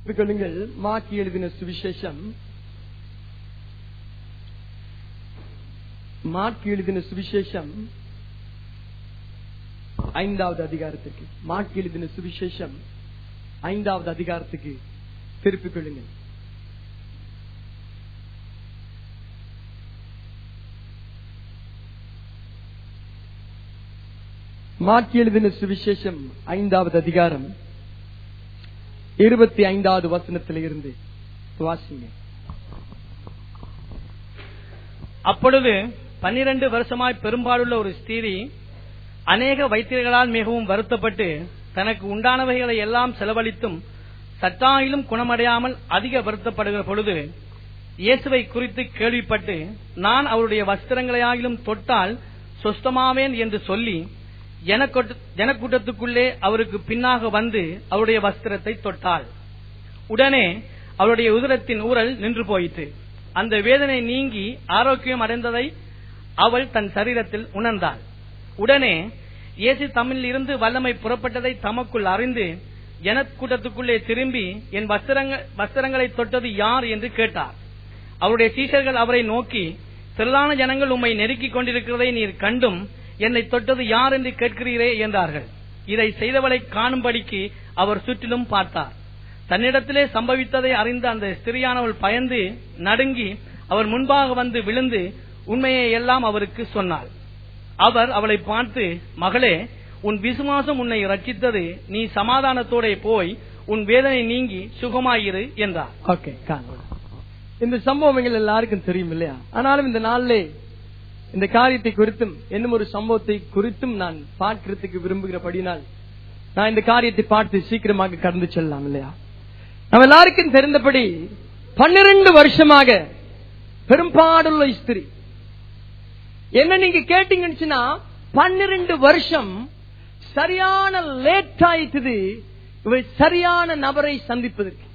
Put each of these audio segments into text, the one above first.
கொள்ளுங்கள் மாக்கி எழுதின சுவிசேஷம் மாக்கி எழுதின சுவிசேஷம் ஐந்தாவது அதிகாரத்துக்கு மாக்கி எழுதின சுவிசேஷம் ஐந்தாவது அதிகாரத்துக்கு திருப்பிக் கொள்ளுங்கள் மாற்றி எழுதின சுவிசேஷம் ஐந்தாவது அதிகாரம் இருபத்தி ஐந்தாவது வசனத்தில் இருந்து வாசிங்க அப்பொழுது பன்னிரண்டு வருஷமாய் பெரும்பாலுள்ள ஒரு ஸ்திரீ அநேக வைத்தியர்களால் மிகவும் வருத்தப்பட்டு தனக்கு உண்டானவைகளை எல்லாம் செலவழித்தும் சற்றாயிலும் குணமடையாமல் அதிக வருத்தப்படுகிற பொழுது இயேசுவை குறித்து கேள்விப்பட்டு நான் அவருடைய வஸ்திரங்களையாகிலும் தொட்டால் சொஸ்தமாவேன் என்று சொல்லி ஜனக்கூட்ட- ஜனக்கூட்டத்துக்குள்ளே அவருக்கு பின்னாக வந்து அவருடைய வஸ்திரத்தை தொட்டாள் உடனே அவருடைய உதரத்தின் ஊரல் நின்று போயிற்று அந்த வேதனை நீங்கி ஆரோக்கியம் அடைந்ததை அவள் தன் சரீரத்தில் உணர்ந்தாள் உடனே இயேசு தம்மில் இருந்து வல்லமை புறப்பட்டதை தமக்குள் அறிந்து ஜனக்கூட்டத்துக்குள்ளே திரும்பி என் வஸ்திரங்கள் வஸ்திரங்களை தொட்டது யார் என்று கேட்டார் அவருடைய சீஷர்கள் அவரை நோக்கி திரளான ஜனங்கள் உம்மை நெருக்கிக் கொண்டிருக்கிறதை நீர் கண்டும் என்னை தொட்டது யார் என்று கேட்கிறீரே என்றார்கள் இதை செய்தவளை காணும்படிக்கு அவர் சுற்றிலும் பார்த்தார் தன்னிடத்திலே சம்பவித்ததை அறிந்த அந்த ஸ்திரியானவள் பயந்து நடுங்கி அவர் முன்பாக வந்து விழுந்து உண்மையை எல்லாம் அவருக்கு சொன்னாள் அவர் அவளை பார்த்து மகளே உன் விசுவாசம் உன்னை ரட்சித்தது நீ சமாதானத்தோட போய் உன் வேதனை நீங்கி சுகமாயிரு என்றார் ஓகே இந்த சம்பவங்கள் எல்லாருக்கும் தெரியும் இல்லையா ஆனாலும் இந்த நாளிலே இந்த காரியத்தை குறித்தும் இன்னும் ஒரு சம்பவத்தை குறித்தும் நான் பார்க்கிறதுக்கு விரும்புகிறபடினால் நான் இந்த காரியத்தை பார்த்து சீக்கிரமாக கடந்து செல்லலாம் இல்லையா நம்ம எல்லாருக்கும் தெரிந்தபடி பன்னிரண்டு வருஷமாக பெரும்பாடுள்ள ஸ்திரி என்ன நீங்க கேட்டீங்கன்னு பன்னிரண்டு வருஷம் சரியான லேட் ஆயிட்டது இவள் சரியான நபரை சந்திப்பதற்கு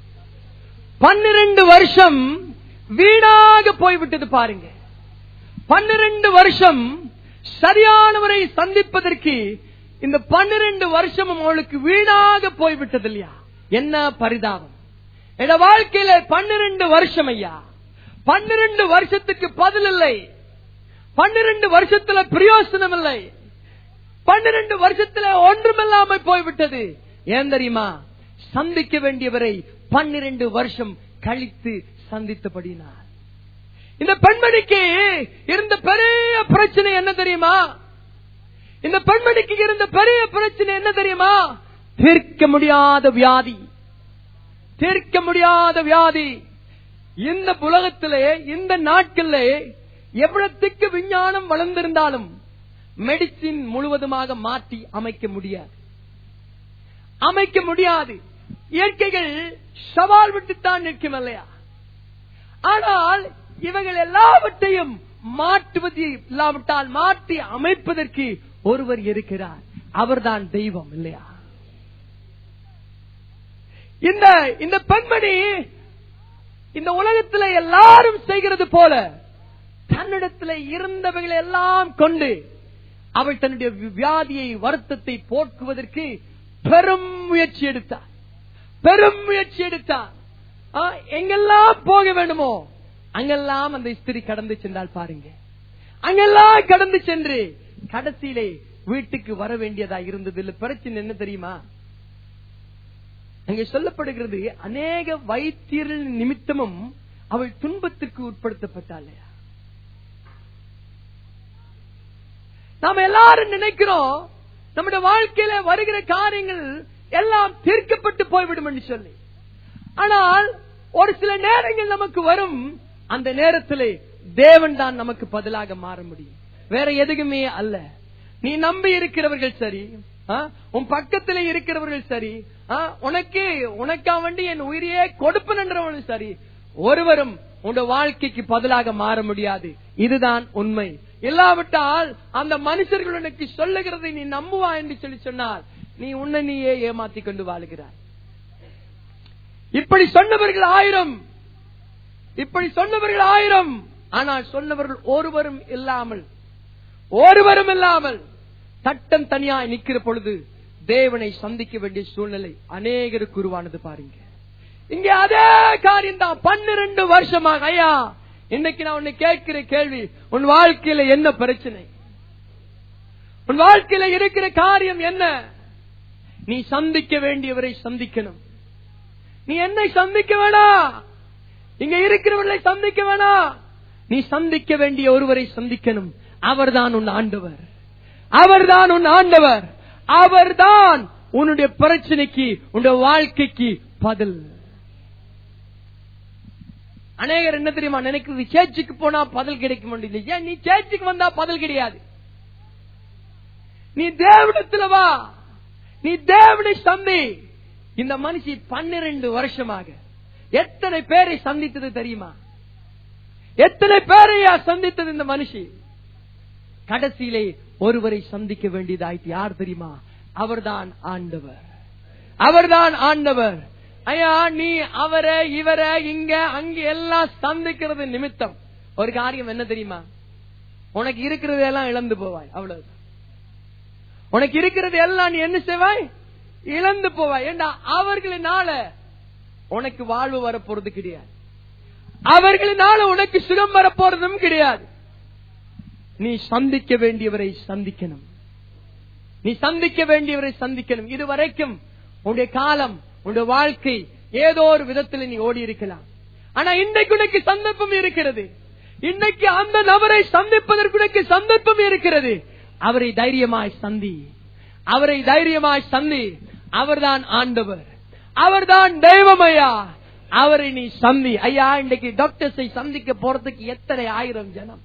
பன்னிரண்டு வருஷம் வீணாக போய்விட்டது பாருங்க பன்னிரண்டு வருஷம் சரியானவரை சந்திப்பதற்கு இந்த பன்னிரண்டு வருஷமும் அவளுக்கு வீணாக போய்விட்டது இல்லையா என்ன பரிதாபம் என் வாழ்க்கையில பன்னிரண்டு வருஷம் ஐயா பன்னிரண்டு வருஷத்துக்கு பதில் இல்லை பன்னிரண்டு வருஷத்துல பிரயோசனம் இல்லை பன்னிரண்டு வருஷத்துல ஒன்றுமில்லாமல் போய்விட்டது ஏன் தெரியுமா சந்திக்க வேண்டியவரை பன்னிரண்டு வருஷம் கழித்து சந்தித்தபடினார் இந்த பெண்மணிக்கு இருந்த பெரிய பிரச்சனை என்ன தெரியுமா இந்த பெண்மணிக்கு இருந்த பெரிய பிரச்சனை என்ன தெரியுமா தீர்க்க முடியாத வியாதி தீர்க்க முடியாத வியாதி இந்த உலகத்திலே இந்த நாட்களிலே எவ்வளத்துக்கு விஞ்ஞானம் வளர்ந்திருந்தாலும் மெடிசின் முழுவதுமாக மாற்றி அமைக்க முடியாது அமைக்க முடியாது இயற்கைகள் சவால் விட்டுத்தான் நிற்கும் இல்லையா ஆனால் இவைகள் எல்லாவற்றையும் மாற்றுவது இல்லாவிட்டால் மாற்றி அமைப்பதற்கு ஒருவர் இருக்கிறார் அவர்தான் தெய்வம் இல்லையா இந்த இந்த பெண்மணி இந்த உலகத்துல எல்லாரும் செய்கிறது போல தன்னிடத்துல இருந்தவைகளை எல்லாம் கொண்டு அவள் தன்னுடைய வியாதியை வருத்தத்தை போக்குவதற்கு பெரும் முயற்சி எடுத்தார் பெரும் முயற்சி எடுத்தார் ஆ, எங்கெல்லாம் போக வேண்டுமோ அங்கெல்லாம் அந்த ஸ்திரி கடந்து சென்றால் பாருங்க அங்கெல்லாம் கடந்து சென்று கடைசியிலே வீட்டுக்கு வர வேண்டியதா இருந்தது இல்ல பிரச்சனை என்ன தெரியுமா அங்கே சொல்லப்படுகிறது அநேக வைத்தியர்கள் நிமித்தமும் அவள் துன்பத்திற்கு உட்படுத்தப்பட்டாள் நாம எல்லாரும் நினைக்கிறோம் நம்முடைய வாழ்க்கையில வருகிற காரியங்கள் எல்லாம் தீர்க்கப்பட்டு போய்விடும் என்று சொல்லி ஆனால் ஒரு சில நேரங்கள் நமக்கு வரும் அந்த நேரத்திலே தேவன் தான் நமக்கு பதிலாக மாற முடியும் வேற எதுக்குமே அல்ல நீ நம்பி இருக்கிறவர்கள் சரி ஆ, உன் பக்கத்துல இருக்கிறவர்கள் சரி ஆ, உனக்கு உனக்கா வேண்டி என் உயிரையே கொடுப்பனன்றவனும் சரி ஒருவரும் உன் வாழ்க்கைக்கு பதிலாக மாற முடியாது இதுதான் உண்மை இல்லாவிட்டால் அந்த மனுஷர்கள் உனக்கு சொல்லுகிறதை நீ நம்புவா என்று சொல்லி சொன்னால் நீ உன்னை நீயே ஏமாத்தி கொண்டு வாழுகிறாய் இப்படி சொன்னவர்கள் ஆயிரம் இப்படி சொன்னவர்கள் ஆயிரம் ஆனால் சொன்னவர்கள் ஒருவரும் இல்லாமல் ஒருவரும் இல்லாமல் தட்டம் தனியாய் நிக்கிற பொழுது தேவனை சந்திக்க வேண்டிய சூழ்நிலை அநேகருக்கு உருவானது பாருங்க இங்க அதே காரியம் தான் பன்னிரண்டு வருஷமாக ஐயா இன்னைக்கு நான் உன்னை கேட்கிற கேள்வி உன் வாழ்க்கையில என்ன பிரச்சனை உன் வாழ்க்கையில இருக்கிற காரியம் என்ன நீ சந்திக்க வேண்டியவரை சந்திக்கணும் நீ என்னை சந்திக்க வேணாம் இங்க இருக்கிறவர்களை சந்திக்க வேணாம் நீ சந்திக்க வேண்டிய ஒருவரை சந்திக்கணும் அவர்தான் உன் ஆண்டவர் அவர்தான் உன் ஆண்டவர் அவர்தான் உன்னுடைய பிரச்சனைக்கு உன்னுடைய வாழ்க்கைக்கு பதில் அநேகர் என்ன தெரியுமா நினைக்கிறது சேர்ச்சுக்கு போனா பதில் கிடைக்க முடியல ஏன் நீ சேர்ச்சுக்கு வந்தா பதில் கிடையாது நீ தேவனத்துல வா நீ தேவனை சந்தி இந்த மனுஷி பன்னிரண்டு வருஷமாக எத்தனை பேரை சந்தித்தது தெரியுமா எத்தனை பேரையா சந்தித்தது இந்த மனுஷி கடைசியிலே ஒருவரை சந்திக்க வேண்டியதாயிற்று யார் தெரியுமா அவர்தான் ஆண்டவர் அவர்தான் ஆண்டவர் ஐயா நீ அவரை இவரை இங்க அங்க எல்லாம் சந்திக்கிறது நிமித்தம் ஒரு காரியம் என்ன தெரியுமா உனக்கு இருக்கிறது எல்லாம் இழந்து போவாய் அவ்வளவுதான் உனக்கு இருக்கிறது எல்லாம் நீ என்ன செய்வாய் இழந்து போவாய் ஏண்டா அவர்களினால உனக்கு வாழ்வு வரப்போறது கிடையாது அவர்களினால உனக்கு சுகம் வரப்போறதும் கிடையாது நீ சந்திக்க வேண்டியவரை சந்திக்கணும் நீ சந்திக்க வேண்டியவரை சந்திக்கணும் இதுவரைக்கும் உன்னுடைய காலம் உன்னுடைய வாழ்க்கை ஏதோ ஒரு விதத்தில் நீ ஓடி இருக்கலாம் ஆனா இன்றைக்கு உனக்கு சந்தர்ப்பம் இருக்கிறது இன்னைக்கு அந்த நபரை சந்திப்பதற்கு உனக்கு சந்தர்ப்பம் இருக்கிறது அவரை தைரியமாய் சந்தி அவரை தைரியமாய் சந்தி அவர்தான் ஆண்டவர் அவர்தான் தெய்வமையா அவரை நீ சந்தி ஐயா இன்றைக்கு டாக்டர்ஸை சந்திக்க போறதுக்கு எத்தனை ஆயிரம் ஜனம்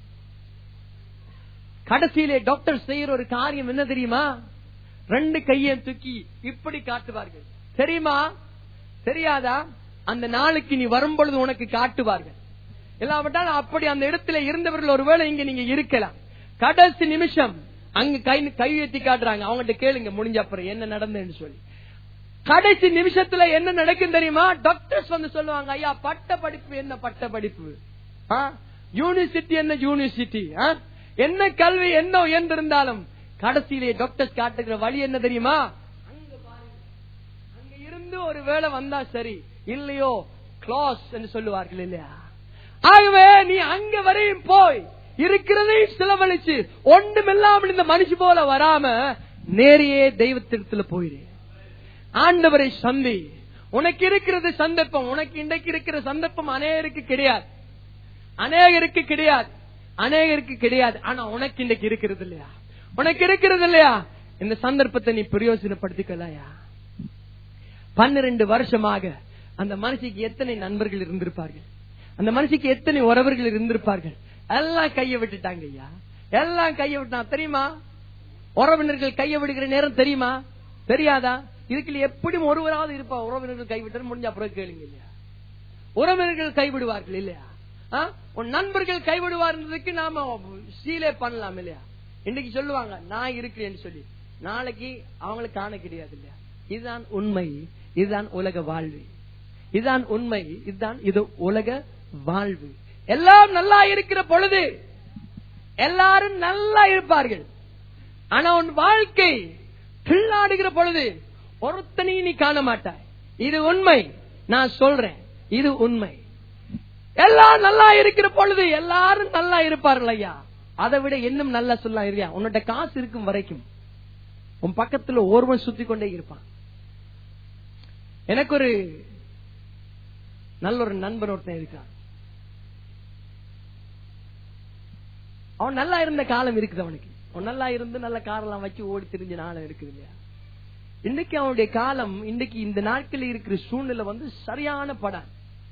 கடைசியிலே டாக்டர் செய்யற ஒரு காரியம் என்ன தெரியுமா ரெண்டு கையை தூக்கி இப்படி காட்டுவார்கள் தெரியுமா தெரியாதா அந்த நாளுக்கு நீ வரும்பொழுது உனக்கு காட்டுவார்கள் இல்லாவிட்டால் அப்படி அந்த இடத்துல இருந்தவர்கள் ஒருவேளை இங்க நீங்க இருக்கலாம் கடைசி நிமிஷம் அங்க கை கை உயர்த்தி காட்டுறாங்க அவங்ககிட்ட கேளுங்க முடிஞ்ச அப்புறம் என்ன நடந்ததுன்னு சொல்லி கடைசி நிமிஷத்துல என்ன நடக்கும் தெரியுமா டாக்டர்ஸ் வந்து சொல்லுவாங்க ஐயா பட்ட படிப்பு என்ன பட்ட படிப்பு யூனிவர்சிட்டி என்ன யூனிவர்சிட்டி என்ன கல்வி என்ன உயர்ந்திருந்தாலும் கடைசியிலே டாக்டர்ஸ் காட்டுகிற வழி என்ன தெரியுமா அங்க பாருங்க. அங்க இருந்து ஒரு வேளை வந்தா சரி இல்லையோ க்ளாஸ் என்று சொல்லுவார்கள் இல்லையா ஆகவே நீ அங்க வரையும் போய் இருக்கிறதையும் செலவழிச்சு ஒன்றுமில்லாமல் இந்த மனுஷி போல வராம நேரையே தெய்வத்திடத்துல போயிடு ஆண்டவரை சந்தி உனக்கு இருக்கிறது சந்தர்ப்பம் உனக்கு இன்றைக்கு இருக்கிற சந்தர்ப்பம் அநேகருக்கு கிடையாது அநேகருக்கு கிடையாது அநேகருக்கு கிடையாது ஆனா உனக்கு இன்றைக்கு இருக்கிறது இல்லையா உனக்கு இருக்கிறது இல்லையா இந்த சந்தர்ப்பத்தை நீ பிரயோஜனப்படுத்திக்கலையா பன்னிரண்டு வருஷமாக அந்த மனுஷிக்கு எத்தனை நண்பர்கள் இருந்திருப்பார்கள் அந்த மனுஷிக்கு எத்தனை உறவர்கள் இருந்திருப்பார்கள் எல்லாம் கைய விட்டுட்டாங்க ஐயா எல்லாம் கைய விட்டான் தெரியுமா உறவினர்கள் கைய விடுகிற நேரம் தெரியுமா தெரியாதா இதுக்குள்ள எப்படி ஒருவராவது இருப்பா உறவினர்கள் கைவிட்டு முடிஞ்ச அப்புறம் கேளுங்க இல்லையா உறவினர்கள் கைவிடுவார்கள் இல்லையா ஆ? உன் நண்பர்கள் கைவிடுவார்ன்றதுக்கு நாம சீலே பண்ணலாம் இல்லையா இன்னைக்கு சொல்லுவாங்க நான் இருக்கிறேன்னு சொல்லி நாளைக்கு அவங்களுக்கு காண கிடையாது இல்லையா இதுதான் உண்மை இதுதான் உலக வாழ்வு இதுதான் உண்மை இதுதான் இது உலக வாழ்வு எல்லாம் நல்லா இருக்கிற பொழுது எல்லாரும் நல்லா இருப்பார்கள் ஆனா உன் வாழ்க்கை பிள்ளாடுகிற பொழுது ஒருத்தனையும் நீ காண மாட்டாய் இது உண்மை நான் சொல்றேன் இது உண்மை எல்லாம் நல்லா இருக்கிற பொழுது எல்லாரும் நல்லா இருப்பார்கள் ஐயா அதை விட இன்னும் நல்லா சொல்லலாம் இல்லையா உன்னோட காசு இருக்கும் வரைக்கும் உன் பக்கத்துல ஒருவன் சுத்தி கொண்டே இருப்பான் எனக்கு ஒரு நல்ல ஒரு நண்பன் ஒருத்தன் இருக்கான் அவன் நல்லா இருந்த காலம் இருக்குது அவனுக்கு அவன் நல்லா இருந்து நல்ல காரெல்லாம் வச்சு ஓடி திரிஞ்ச நாளம் இருக்குது இல்லையா இன்னைக்கு அவனுடைய காலம் இன்னைக்கு இந்த நாட்களில் இருக்கிற சூழ்நிலை வந்து சரியான படம்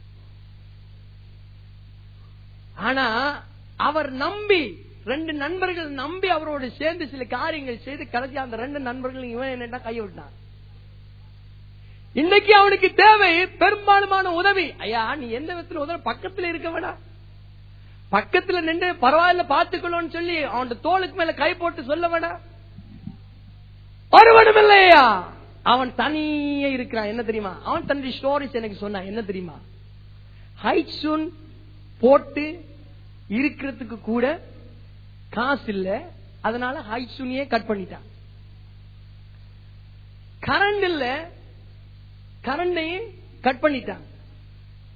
ஆனா அவர் நம்பி ரெண்டு நண்பர்கள் நம்பி அவரோட சேர்ந்து சில காரியங்கள் செய்து கடைசி அந்த ரெண்டு நண்பர்கள் இவன் என்ன கைய விட்டான் இன்னைக்கு அவனுக்கு தேவை பெரும்பாலுமான உதவி ஐயா நீ எந்த விதத்துல உதவி பக்கத்துல இருக்க வேணாம் பக்கத்துல நின்று பரவாயில்ல பாத்துக்கணும்னு சொல்லி அவன் தோளுக்கு மேல கை போட்டு சொல்ல வேணாம் ஒருவனும் இல்லையா அவன் தனியே இருக்கிறான் என்ன தெரியுமா அவன் தன்னுடைய ஸ்டோரிஸ் எனக்கு சொன்னான் என்ன தெரியுமா ஹைட்ஸுன் போட்டு இருக்கிறதுக்கு கூட காசு இல்ல அதனால ஹைட்ஸுனியே கட் பண்ணிட்டான் கரண்ட் இல்ல கரண்டையும் கட் பண்ணிட்டான்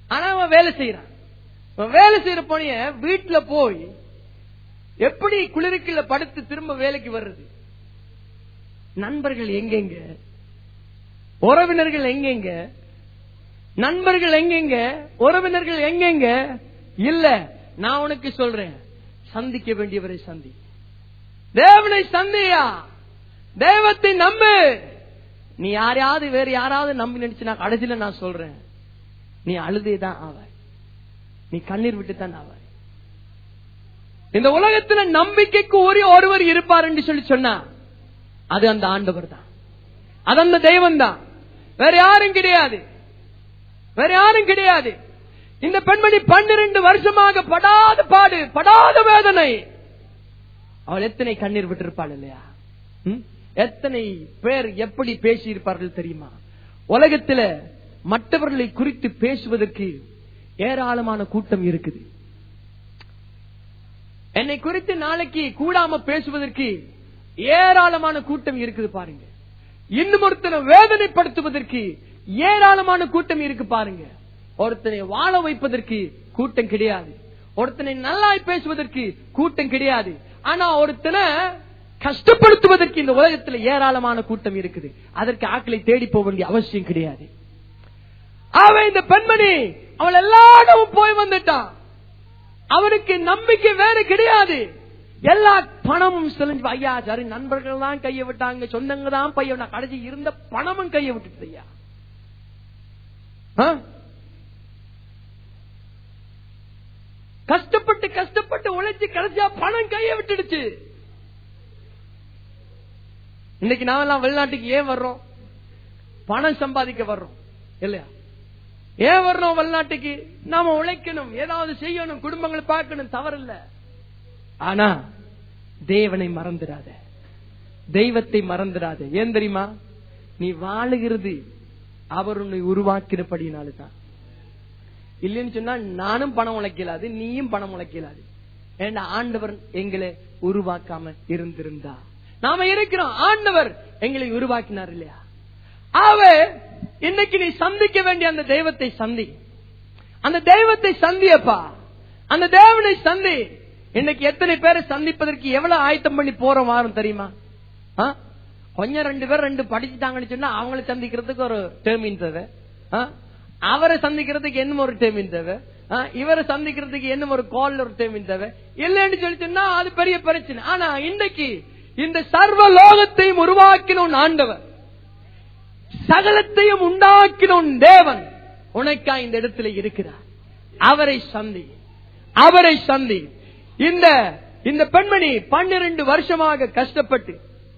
ஆனா அவன் வேலை செய்யறான் அவன் வேலை செய்யற பணிய வீட்டுல போய் எப்படி குளிருக்குள்ள படுத்து திரும்ப வேலைக்கு வர்றது நண்பர்கள் எங்கெங்க உறவினர்கள் எங்கெங்க நண்பர்கள் எங்கெங்க உறவினர்கள் எங்கெங்க இல்ல நான் உனக்கு சொல்றேன் சந்திக்க வேண்டியவரை சந்தி தேவனை சந்தியா தெய்வத்தை நம்பு நீ யாரையாவது வேற யாராவது நம்பி நினைச்சு நான் கடைசியில நான் சொல்றேன் நீ அழுதே தான் ஆவாய் நீ கண்ணீர் விட்டு தான் ஆவாய் இந்த உலகத்துல நம்பிக்கைக்கு ஒரே ஒருவர் இருப்பார் என்று சொல்லி சொன்னா அது அந்த ஆண்டவர் தான் அது அந்த தெய்வம் தான் வேற யாரும் கிடையாது வேற யாரும் கிடையாது இந்த பெண்மணி பன்னிரண்டு வருஷமாக படாத பாடு படாத வேதனை அவள் எத்தனை கண்ணீர் விட்டிருப்பாள் இல்லையா ம்? எத்தனை பேர் எப்படி பேசி இருப்பார்கள் தெரியுமா உலகத்துல மற்றவர்களை குறித்து பேசுவதற்கு ஏராளமான கூட்டம் இருக்குது என்னை குறித்து நாளைக்கு கூடாம பேசுவதற்கு ஏராளமான கூட்டம் இருக்குது பாருங்க இன்னும் ஒருத்தனை வேதனைப்படுத்துவதற்கு ஏராளமான கூட்டம் இருக்கு பாருங்க ஒருத்தனை வாழ வைப்பதற்கு கூட்டம் கிடையாது ஒருத்தனை நல்லாய் பேசுவதற்கு கூட்டம் கிடையாது ஆனா ஒருத்தனை கஷ்டப்படுத்துவதற்கு இந்த உலகத்துல ஏராளமான கூட்டம் இருக்குது அதற்கு ஆட்களை தேடி போக வேண்டிய அவசியம் கிடையாது அவன் இந்த பெண்மணி அவள் எல்லாரும் போய் வந்துட்டான் அவனுக்கு நம்பிக்கை வேற கிடையாது எல்லா பணமும் செலுஞ்சு ஐயா சரி நண்பர்கள் தான் கையை விட்டாங்க சொந்தங்க தான் பையன் நான் கடைசி இருந்த பணமும் கையை விட்டுட்டு ஐயா ஆ? கஷ்டப்பட்டு கஷ்டப்பட்டு உழைச்சு கடைசியா பணம் கையை விட்டுடுச்சு இன்னைக்கு நாமெல்லாம் வெளிநாட்டுக்கு ஏன் வர்றோம் பணம் சம்பாதிக்க வர்றோம் இல்லையா ஏன் வர்றோம் வெளிநாட்டுக்கு நாம உழைக்கணும் ஏதாவது செய்யணும் குடும்பங்களை பார்க்கணும் தவறில்ல ஆனா தேவனை மறந்துடாத தெய்வத்தை மறந்துடாத ஏன் தெரியுமா நீ வாழுகிறது அவர் உன்னை உருவாக்கினபடினால்தான் இல்லைன்னு சொன்னா நானும் பணம் உழைக்கலாது நீயும் பணம் உழைக்கலாது ஏன்னா ஆண்டவர் எங்களை உருவாக்காம இருந்திருந்தா நாம இருக்கிறோம் ஆண்டவர் எங்களை உருவாக்கினார் இல்லையா அவ இன்னைக்கு நீ சந்திக்க வேண்டிய அந்த தெய்வத்தை சந்தி அந்த தெய்வத்தை சந்தியப்பா அந்த தேவனை சந்தி இன்னைக்கு எத்தனை பேரை சந்திப்பதற்கு எவ்வளவு ஆயத்தம் பண்ணி போறோம் வாரம் தெரியுமா ஆ? கொஞ்சம் ரெண்டு பேர் ரெண்டு படிச்சுட்டாங்கன்னு சொன்னா அவங்களை சந்திக்கிறதுக்கு ஒரு டேர்மின் தேவை ஆ? அவரை சந்திக்கிறதுக்கு என்ன ஒரு டேர்மின் தேவை ஆ? இவரை சந்திக்கிறதுக்கு என்ன ஒரு கால் ஒரு டேர்மின் தேவை இல்லைன்னு சொல்லி சொன்னா அது பெரிய பிரச்சனை ஆனா இன்னைக்கு இந்த சர்வ லோகத்தையும் உருவாக்கினோம் ஆண்டவர் சகலத்தையும் உண்டாக்கினோம் தேவன் உனக்கா இந்த இடத்துல இருக்கிறார் அவரை சந்தி அவரை சந்தி இந்த இந்த பெண்மணி பன்னிரண்டு வருஷமாக கஷ்டப்பட்டு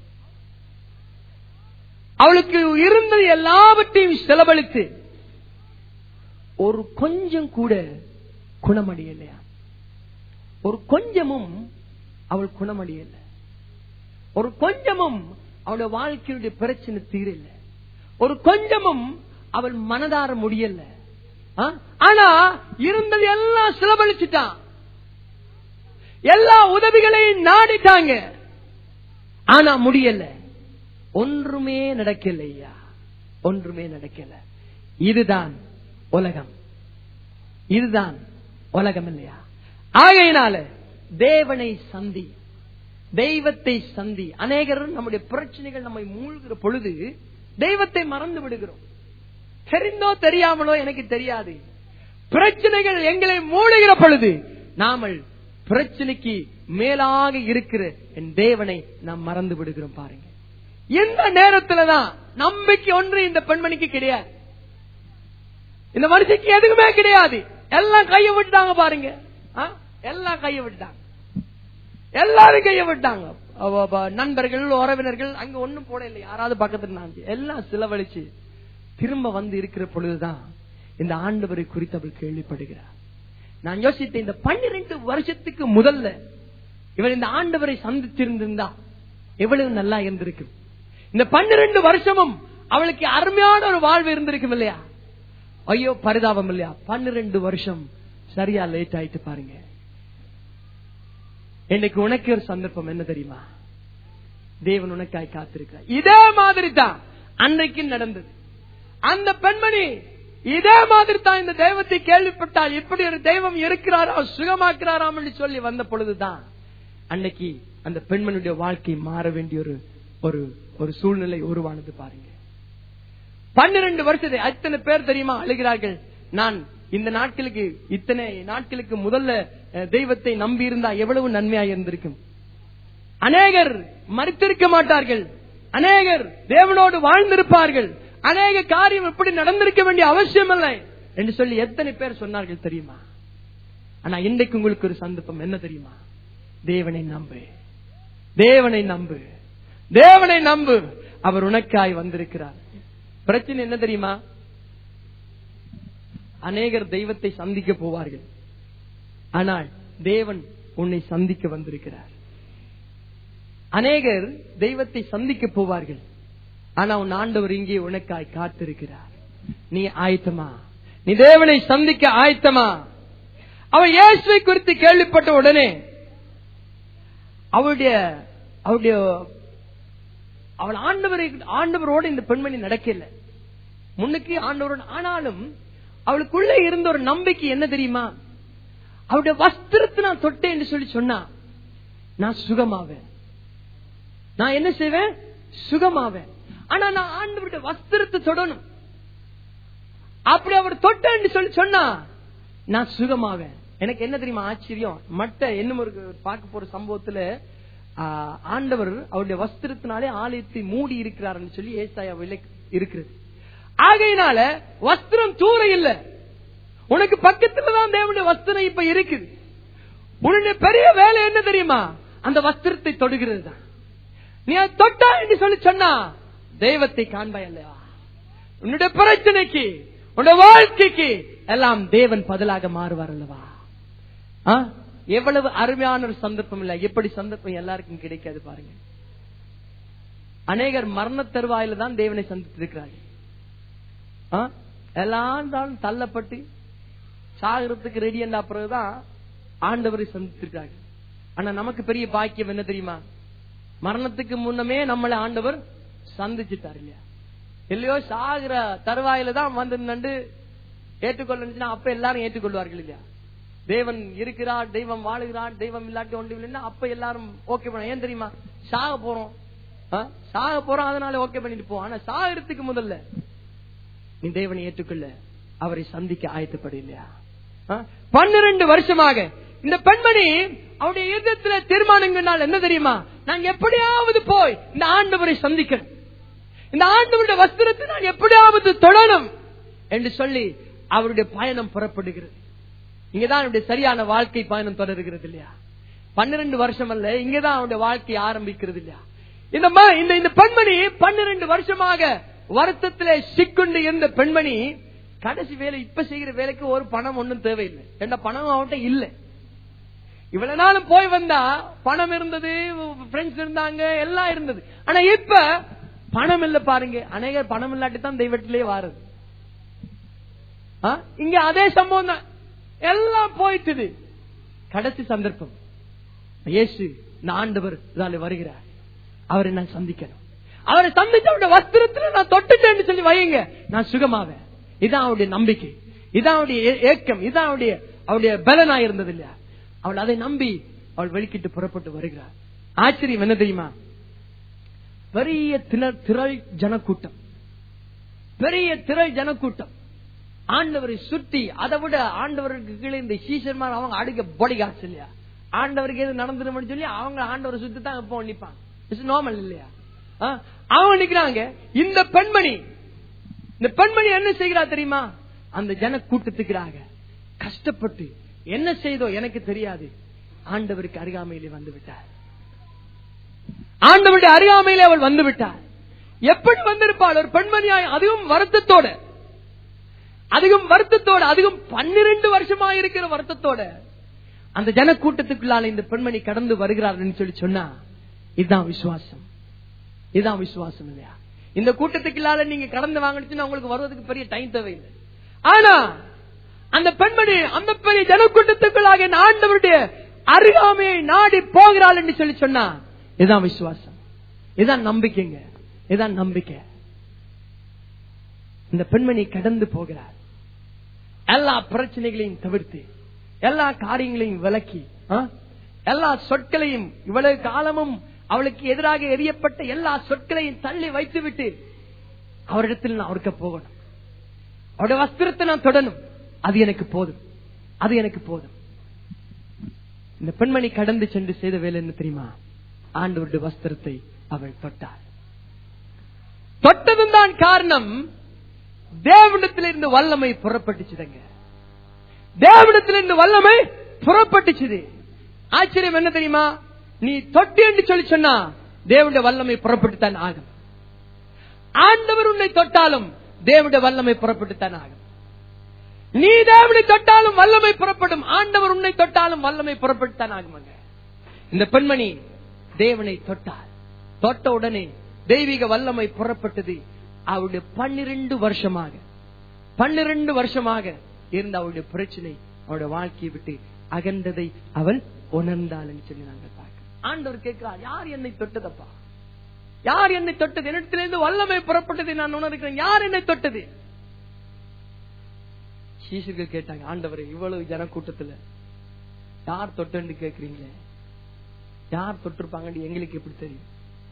அவளுக்கு இருந்தது எல்லாவற்றையும் செலவழித்து ஒரு கொஞ்சம் கூட குணமடையலையா ஒரு கொஞ்சமும் அவள் குணமடையல ஒரு கொஞ்சமும் அவளுடைய வாழ்க்கையுடைய பிரச்சனை தீரல ஒரு கொஞ்சமும் அவள் மனதார முடியல ஆ? ஆனா இருந்தது எல்லாம் செலவழிச்சுட்டான் எல்லா உதவிகளையும் நாடிட்டாங்க ஆனா முடியல ஒன்றுமே நடக்கலையா ஒன்றுமே நடக்கல இதுதான் உலகம் இதுதான் உலகம் இல்லையா ஆகையினால தேவனை சந்தி தெய்வத்தை சந்தி அநேகர் நம்முடைய பிரச்சனைகள் நம்மை மூழ்கிற பொழுது தெய்வத்தை மறந்து விடுகிறோம் தெரிந்தோ தெரியாமலோ எனக்கு தெரியாது பிரச்சனைகள் எங்களை மூழ்கிற பொழுது நாமல் பிரச்சனைக்கு மேலாக இருக்கிற என் தேவனை நாம் மறந்து விடுகிறோம் பாருங்க இந்த நேரத்துலதான் நம்பிக்கை ஒன்று இந்த பெண்மணிக்கு கிடையாது இந்த மனுஷனுக்கு எதுவுமே கிடையாது எல்லாம் கையை விட்டுட்டாங்க பாருங்க ஆ? எல்லாம் கையை விட்டுட்டாங்க எல்லாரும் கையை விட்டாங்க அவ- அவ நண்பர்கள் உறவினர்கள் அங்க ஒண்ணும் போட இல்லை யாராவது பக்கத்துல நான் எல்லாம் செலவழிச்சு திரும்ப வந்து இருக்கிற பொழுதுதான் இந்த ஆண்டவரை குறித்து அவள் கேள்விப்படுகிறார் நான் யோசித்தேன் இந்த பன்னிரண்டு வருஷத்துக்கு முதல்ல இவள் இந்த ஆண்டவரை சந்திச்சிருந்திருந்தா எவ்வளவு நல்லா இருந்திருக்கும் இந்த பன்னிரண்டு வருஷமும் அவளுக்கு அருமையான ஒரு வாழ்வு இருந்திருக்கும் இல்லையா ஐயோ பரிதாபம் இல்லையா பன்னிரண்டு வருஷம் சரியா லேட் ஆயிட்டு பாருங்க இன்னைக்கு உனக்கு ஒரு சந்தர்ப்பம் என்ன தெரியுமா தேவன் உனக்காய் காத்திருக்கிறார் இதே மாதிரி தான் அன்றைக்கு நடந்தது அந்த பெண்மணி இதே மாதிரி தான் இந்த தெய்வத்தை கேள்விப்பட்டால் இப்படி ஒரு தெய்வம் இருக்கிறாரா சுகமாக்குறாராம் என்று சொல்லி வந்த பொழுதுதான் அன்னைக்கு அந்த பெண்மனுடைய வாழ்க்கை மாற வேண்டிய ஒரு ஒரு ஒரு சூழ்நிலை உருவானது பாருங்க பன்னிரண்டு வருஷத்தை அத்தனை பேர் தெரியுமா அழுகிறார்கள் நான் இந்த நாட்களுக்கு இத்தனை நாட்களுக்கு முதல்ல அஹ், தெய்வத்தை நம்பி இருந்தா எவ்வளவு நன்மையா இருந்திருக்கும் அநேகர் மறித்திருக்க மாட்டார்கள் அநேகர் தேவனோடு வாழ்ந்திருப்பார்கள் அநேக காரியம் இப்படி நடந்திருக்க வேண்டிய அவசியம் இல்லை என்று சொல்லி எத்தனை பேர் சொன்னார்கள் தெரியுமா ஆனா இன்றைக்கு உங்களுக்கு ஒரு சந்தர்ப்பம் என்ன தெரியுமா தேவனை நம்பு தேவனை நம்பு தேவனை நம்பு அவர் உனக்காய் வந்திருக்கிறார் பிரச்சனை என்ன தெரியுமா அநேகர் தெய்வத்தை சந்திக்க போவார்கள் ஆனால் தேவன் உன்னை சந்திக்க வந்திருக்கிறார் அநேகர் தெய்வத்தை சந்திக்க போவார்கள் ஆனா உன் ஆண்டவர் இங்கே உனக்காய் காத்திருக்கிறார் நீ ஆயத்தமா நீ தேவனை சந்திக்க ஆயத்தமா அவன் இயேசுவை குறித்து கேள்விப்பட்ட உடனே அவளுடைய அவளுடைய அவள் ஆண்டவரை ஆண்டவரோடு இந்த பெண்மணி நடக்கல முன்னுக்கு ஆண்டவரோடு ஆனாலும் அவளுக்குள்ள இருந்த ஒரு நம்பிக்கை என்ன தெரியுமா அவருடைய வஸ்திரத்தை நான் தொட்டேன் என்று சொல்லி சொன்னா நான் சுகமாவேன் நான் என்ன செய்வேன் சுகமாவேன் ஆனா நான் ஆண்டவருடைய வஸ்திரத்தை தொடணும் அப்படி அவர் தொட்டேன் என்று சொல்லி சொன்னா நான் சுகமாவேன் எனக்கு என்ன தெரியுமா ஆச்சரியம் மட்ட என்ன ஒரு பார்க்க போற சம்பவத்துல ஆ, ஆண்டவர் அவருடைய வஸ்திரத்தினாலே ஆலயத்தை மூடி இருக்கிறார்னு சொல்லி ஏசாயா இருக்கிறது ஆகையினால வஸ்திரம் தூர இல்ல உனக்கு பக்கத்துல தான் தேவனுடைய வஸ்திரம் இப்ப இருக்குது உன்னுடைய பெரிய வேலை என்ன தெரியுமா அந்த வஸ்திரத்தை தொடுகிறது தான் நீ அதை தொட்டா என்று சொல்லி சொன்னா தெய்வத்தை காண்பாய் அல்லவா உன்னுடைய பிரச்சனைக்கு உன்னுடைய வாழ்க்கைக்கு எல்லாம் தேவன் பதிலாக மாறுவார் அல்லவா ஆ? எவ்வளவு அருமையான ஒரு சந்தர்ப்பம் இல்ல எப்படி சந்தர்ப்பம் எல்லாருக்கும் கிடைக்காது பாருங்க அநேகர் மரண தருவாயில தான் தேவனை சந்தித்திருக்கிறார்கள் ஆ? எல்லாம் தான் தள்ளப்பட்டு சாகரத்துக்கு ரெடி என்ற பிறகுதான் ஆண்டவரை சந்தித்திருக்கார்கள் ஆனா நமக்கு பெரிய பாக்கியம் என்ன தெரியுமா மரணத்துக்கு முன்னமே நம்மளை ஆண்டவர் சந்திச்சுட்டார் இல்லையா இல்லையோ சாகிற தருவாயில தான் வந்து நண்டு ஏற்றுக்கொள்ளணுச்சுன்னா அப்ப எல்லாரும் ஏற்றுக்கொள்வார்கள் இல்லையா தேவன் இருக்கிறார் தெய்வம் வாழுகிறார் தெய்வம் இல்லாட்டி ஒன்று இல்லைன்னா அப்ப எல்லாரும் ஓகே பண்ண ஏன் தெரியுமா சாக போறோம் ஆ? சாக போறோம் அதனால ஓகே பண்ணிட்டு போவோம் ஆனா சாகிறதுக்கு முதல்ல நீ தேவனை ஏற்றுக்கொள்ள அவரை சந்திக்க ஆயத்தப்படு இல்லையா ஆ? பன்னிரண்டு வருஷமாக இந்த பெண்மணி அவருடைய யுத்தத்துல தீர்மானங்களால் என்ன தெரியுமா நான் எப்படியாவது போய் இந்த ஆண்டவரை சந்திக்கணும் இந்த ஆண்டவருடைய வஸ்திரத்தை நான் எப்படியாவது தொடரும் என்று சொல்லி அவருடைய பயணம் புறப்படுகிறது இங்கதான் அவருடைய சரியான வாழ்க்கை பயணம் தொடர்கிறது இல்லையா பன்னிரண்டு வருஷம் அல்ல இங்கதான் அவருடைய வாழ்க்கை ஆரம்பிக்கிறது இல்லையா இந்த ம- இந்த இந்த பெண்மணி பன்னிரண்டு வருஷமாக வருத்தத்திலே சிக்குண்டு இருந்த பெண்மணி கடைசி வேலை இப்ப செய்கிற வேலைக்கு ஒரு பணம் ஒண்ணும் தேவையில்லை ஏன்னா பணம் அவன்கிட்ட இல்லை இவ்வளவு நாளும் போய் வந்தா பணம் இருந்தது ஃப்ரெண்ட்ஸ் இருந்தாங்க எல்லாம் இருந்தது ஆனா இப்ப பணம் இல்ல பாருங்க அநேகர் பணம் இல்லாட்டி தான் தெய்வத்திலே வாருது ஆ? இங்க அதே சம்பவம் தான் எல்லாம் போயிட்டுது கடைசி சந்தர்ப்பம் இயேசு இந்த ஆண்டவர் இதால வருகிறார் அவரை நான் சந்திக்கணும் அவரை சந்திச்ச அவருடைய வஸ்திரத்துல நான் தொட்டுட்டேன்னு சொல்லி வையுங்க நான் சுகமாவேன் இதான் அவருடைய நம்பிக்கை இதான் அவருடைய ஏ- ஏக்கம் இதான் அவருடைய அவருடைய பலனா இருந்தது இல்லையா அவள் அதை நம்பி அவள் வெளிக்கிட்டு புறப்பட்டு வருகிறார் ஆச்சரியம் என்ன தெரியுமா பெரிய திண- திரள் ஜனக்கூட்டம் பெரிய திரள் ஜனக்கூட்டம் ஆண்டவரை சுத்தி அதை விட ஆண்டவருக்கு கீழே இந்த சீசர்மார் அவங்க அடிக்க பொடி காசு இல்லையா ஆண்டவருக்கு எது நடந்துடும் சொல்லி அவங்க ஆண்டவரை சுத்தி தான் இப்போ நிப்பாங்க இட்ஸ் நார்மல் இல்லையா ஆ? அவங்க நிக்கிறாங்க இந்த பெண்மணி இந்த பெண்மணி என்ன செய்கிறா தெரியுமா அந்த ஜன கூட்டத்துக்கிறாங்க கஷ்டப்பட்டு என்ன செய்தோ எனக்கு தெரியாது ஆண்டவருக்கு அருகாமையிலே வந்து விட்டார் ஆண்டவருடைய அருகாமையிலே அவள் வந்து விட்டார் எப்படி வந்திருப்பாள் ஒரு பெண்மணியாய் அதுவும் வருத்தத்தோட அதிகம் வருத்தத்தோட அதிகம் பன்னிரண்டு வருஷமா இருக்கிற வருத்தத்தோட அந்த ஜன கூட்டத்துக்குள்ளால இந்த பெண்மணி கடந்து வருகிறார்கள் சொல்லி சொன்னா இதுதான் விசுவாசம் இதுதான் விசுவாசம் இல்லையா இந்த கூட்டத்துக்குள்ளால நீங்க கடந்து வாங்கிச்சுன்னா உங்களுக்கு வருவதற்கு பெரிய டைம் தேவையில்லை ஆனா அந்த பெண்மணி அந்த பெரிய ஜனக்கூட்டத்துக்குள்ளாக இந்த ஆண்டவருடைய அருகாமையை நாடி போகிறாள் என்று சொல்லி சொன்னா இதுதான் விசுவாசம் இதுதான் நம்பிக்கைங்க இதுதான் நம்பிக்கை இந்த பெண்மணி கடந்து போகிறார் எல்லா பிரச்சனைகளையும் தவிர்த்து எல்லா காரியங்களையும் விலக்கி ஆ? எல்லா சொற்களையும் இவ்வளவு காலமும் அவளுக்கு எதிராக எரியப்பட்ட எல்லா சொற்களையும் தள்ளி வைத்துவிட்டு அவரிடத்தில் நான் அவருக்கு போகணும் அவருடைய வஸ்திரத்தை நான் தொடணும் அது எனக்கு போதும் அது எனக்கு போதும் இந்த பெண்மணி கடந்து சென்று செய்த வேலை என்ன தெரியுமா ஆண்டவருடைய வஸ்திரத்தை அவள் தொட்டாள் தொட்டதும் தான் காரணம் தேவனிடத்திலிருந்து வல்லமை புறப்பட்டுச்சுதங்க தேவனிடத்திலிருந்து வல்லமை புறப்பட்டுச்சுது ஆச்சரியம் என்ன தெரியுமா நீ தொட்டு என்று சொல்லி சொன்னா தேவனுடைய வல்லமை புறப்பட்டுத்தான் ஆகும் ஆண்டவர் உன்னை தொட்டாலும் தேவனுடைய வல்லமை புறப்பட்டுத்தான் ஆகும் நீ தேவனை தொட்டாலும் வல்லமை புறப்படும் ஆண்டவர் உன்னை தொட்டாலும் வல்லமை புறப்பட்டுத்தான் ஆகுமாங்க இந்த பெண்மணி தேவனை தொட்டாள் தொட்ட உடனே தெய்வீக வல்லமை புறப்பட்டது அவருடைய பன்னிரண்டு வருஷமாக பன்னிரண்டு வருஷமாக இருந்த அவருடைய பிரச்சனை அவருடைய வாழ்க்கையை விட்டு அகன்றதை அவள் உணர்ந்தாள் சொல்லி நாங்கள் பார்க்கிறோம் ஆண்டவர் கேட்கிறார் யார் என்னை தொட்டதப்பா யார் என்னை தொட்டது என்னிடத்திலிருந்து வல்லமை புறப்பட்டதை நான் உணர்கிறேன் யார் என்னை தொட்டது சீசுகள் கேட்டாங்க ஆண்டவரே இவ்வளவு ஜனக்கூட்டத்துல யார் தொட்டன்னு கேக்குறீங்களே யார் தொட்டிருப்பாங்கன்னு எங்களுக்கு எப்படி தெரியும்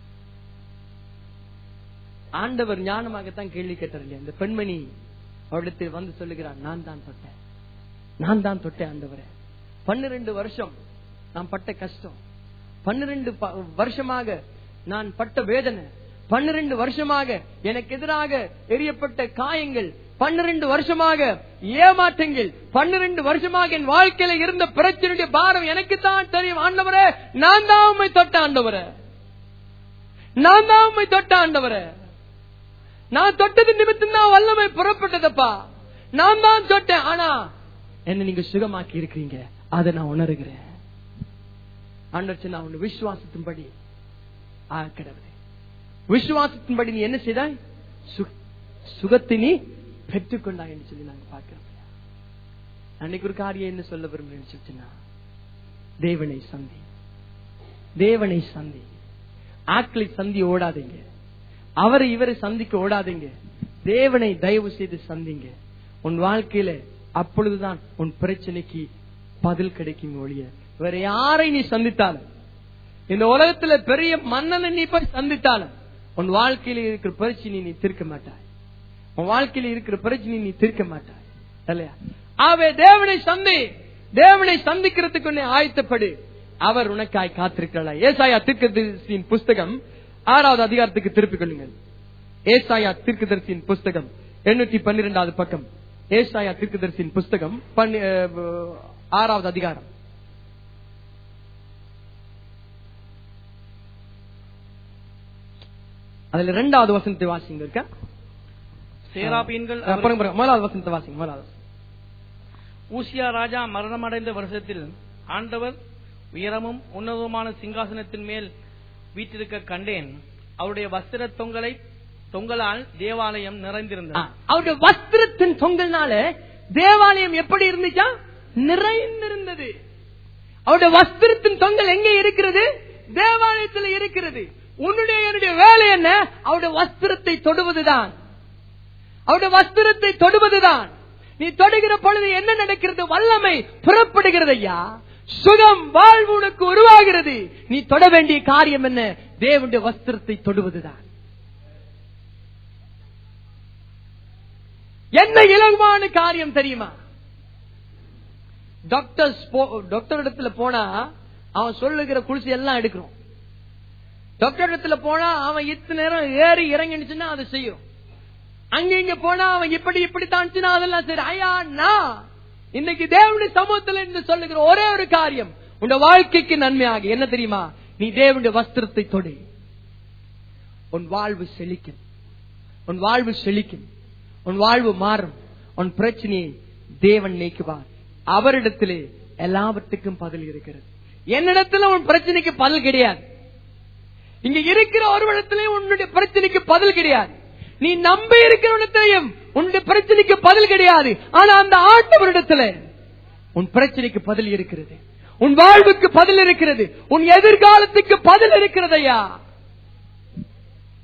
ஆண்டவர் ஞானமாகத்தான் கேள்வி கேட்டார் இல்லையா இந்த பெண்மணி அவரிடத்தில் வந்து சொல்லுகிறார் நான் தான் தொட்டேன் நான் தான் தொட்டேன் ஆண்டவரே பன்னிரண்டு வருஷம் நான் பட்ட கஷ்டம் பன்னிரண்டு ப- வருஷமாக நான் பட்ட வேதனை பன்னிரண்டு வருஷமாக எனக்கு எதிராக எரியப்பட்ட காயங்கள் பன்னிரண்டு வருஷமாக ஏமாற்றங்கள் பன்னிரண்டு வருஷமாக என் வாழ்க்கையில இருந்த பிரச்சனையுடைய பாரம் எனக்கு தான் தெரியும் ஆண்டவரே நான் தான் உண்மை தொட்ட ஆண்டவரே நான் தான் உண்மை தொட்ட ஆண்டவரே நான் தொட்டது நிமித்தம் தான் வல்லமை புறப்பட்டதப்பா நான் தான் தொட்டேன் ஆனா என்ன நீங்க சுகமாக்கி இருக்கிறீங்க அதை நான் உணர்கிறேன் ஆண்டவர் சொன்னா உன் விசுவாசத்தின்படி ஆ கிடவுது விசுவாசத்தின்படி நீ என்ன செய்தாய் சு- சுகத்தை நீ பெற்றுக்கொண்டாய் என்று சொல்லி நாங்க பார்க்கிறோம் அன்னைக்கு ஒரு காரியம் என்ன சொல்ல விரும்புறேன்னு சொல்லிச்சுன்னா தேவனை சந்தி தேவனை சந்தி ஆட்களை சந்தி ஓடாதீங்க அவரை இவரை சந்திக்க ஓடாதீங்க தேவனை தயவு செய்து சந்திங்க உன் வாழ்க்கையில அப்பொழுதுதான் உன் பிரச்சனைக்கு பதில் கிடைக்கும் ஒழிய வேற யாரை நீ சந்தித்தாலும் இந்த உலகத்துல பெரிய மன்னனை நீ போய் சந்தித்தாலும் உன் வாழ்க்கையில இருக்கிற பிரச்சனை நீ தீர்க்க மாட்டாய் உன் வாழ்க்கையில இருக்கிற பிரச்சனை நீ தீர்க்க மாட்டாய் இல்லையா ஆவே தேவனை சந்தி தேவனை சந்திக்கிறதுக்கு உன்னை ஆயத்தப்படு அவர் உனக்காய் காத்திருக்கிறார் ஏசாயா தீர்க்கதரிசியின் புஸ்தகம் ஆறாவது அதிகாரத்துக்கு திருப்பிக் கொள்ளுங்கள் ஏசாயா தீர்க்கதரிசியின் புஸ்தகம் எண்ணூத்தி பன்னிரெண்டாவது பக்கம் ஏசாயா தீர்க்கதரிசியின் புஸ்தகம் பன்னி- அஹ், ஆறாவது அதிகாரம் அதுல ரெண்டாவது வசனத்தை வாசிங்க இருக்கா சேராபீன்கள் அஹ், பாருங்க, பாருங்க. முதலாவது வசனத்தை வாசிங்க முதலாவது வசனம். ஊசியா ராஜா மரணமடைந்த வருஷத்தில் ஆண்டவர் உயரமும் உன்னதமான சிங்காசனத்தின் மேல் வீற்றிருக்க கண்டேன் அவருடைய வஸ்திர தொங்கலை தொங்கலால் தேவாலயம் ஆ, நிறைந்திருந்தது அவருடைய வஸ்திரத்தின் தொங்கல்னால தேவாலயம் எப்படி இருந்துச்சா நிறைந்திருந்தது அவருடைய வஸ்திரத்தின் தொங்கல் எங்கே இருக்கிறது தேவாலயத்தில் இருக்கிறது உன்னுடைய என்னுடைய வேலை என்ன அவருடைய வஸ்திரத்தை தொடுவதுதான் அவருடைய வஸ்திரத்தை தொடுவதுதான் நீ தொடுகிற பொழுது என்ன நடக்கிறது வல்லமை புறப்படுகிறது ஐயா சுகம் வாழ்வு உனக்கு உருவாகிறது நீ தொட வேண்டிய காரியம் என்ன தேவனுடைய வஸ்திரத்தை தொடுவதுதான் என்ன இலகுவான காரியம் தெரியுமா டாக்டர்ஸ் டாக்டர் இடத்துல போனா அவன் சொல்லுகிற குளிசி எல்லாம் எடுக்கிறோம் டாக்டர் இடத்துல போனா அவன் இத்தனை நேரம் ஏறி இறங்கிடுச்சுன்னா அதை செய்யும் அங்க இங்க போனா அவன் இப்படி இப்படி தான்ச்சுன்னா அதெல்லாம் சரி ஐயா நான் இன்னைக்கு தேவனுடைய சமூகத்துல இருந்து சொல்லுகிற ஒரே ஒரு காரியம் உன் வாழ்க்கைக்கு நன்மையாக என்ன தெரியுமா நீ தேவனுடைய வஸ்திரத்தை தொடு உன் வாழ்வு செழிக்கும் உன் வாழ்வு செழிக்கும் உன் வாழ்வு மாறும் உன் பிரச்சனையை தேவன் நீக்குவார் அவரிடத்திலே எல்லாவற்றுக்கும் பதில் இருக்கிறது என்னிடத்துல உன் பிரச்சனைக்கு பதில் கிடையாது இங்க இருக்கிற ஒருவனிடத்திலே உன்னுடைய பிரச்சனைக்கு பதில் கிடையாது நீ நம்ப இருக்கிறவனிடத்திலையும் உன்னுடைய பிரச்சனைக்கு பதில் கிடையாது ஆனா அந்த ஆண்டவரிடத்துல உன் பிரச்சனைக்கு பதில் இருக்கிறது உன் வாழ்வுக்கு பதில் இருக்கிறது உன் எதிர்காலத்துக்கு பதில் இருக்கிறதையா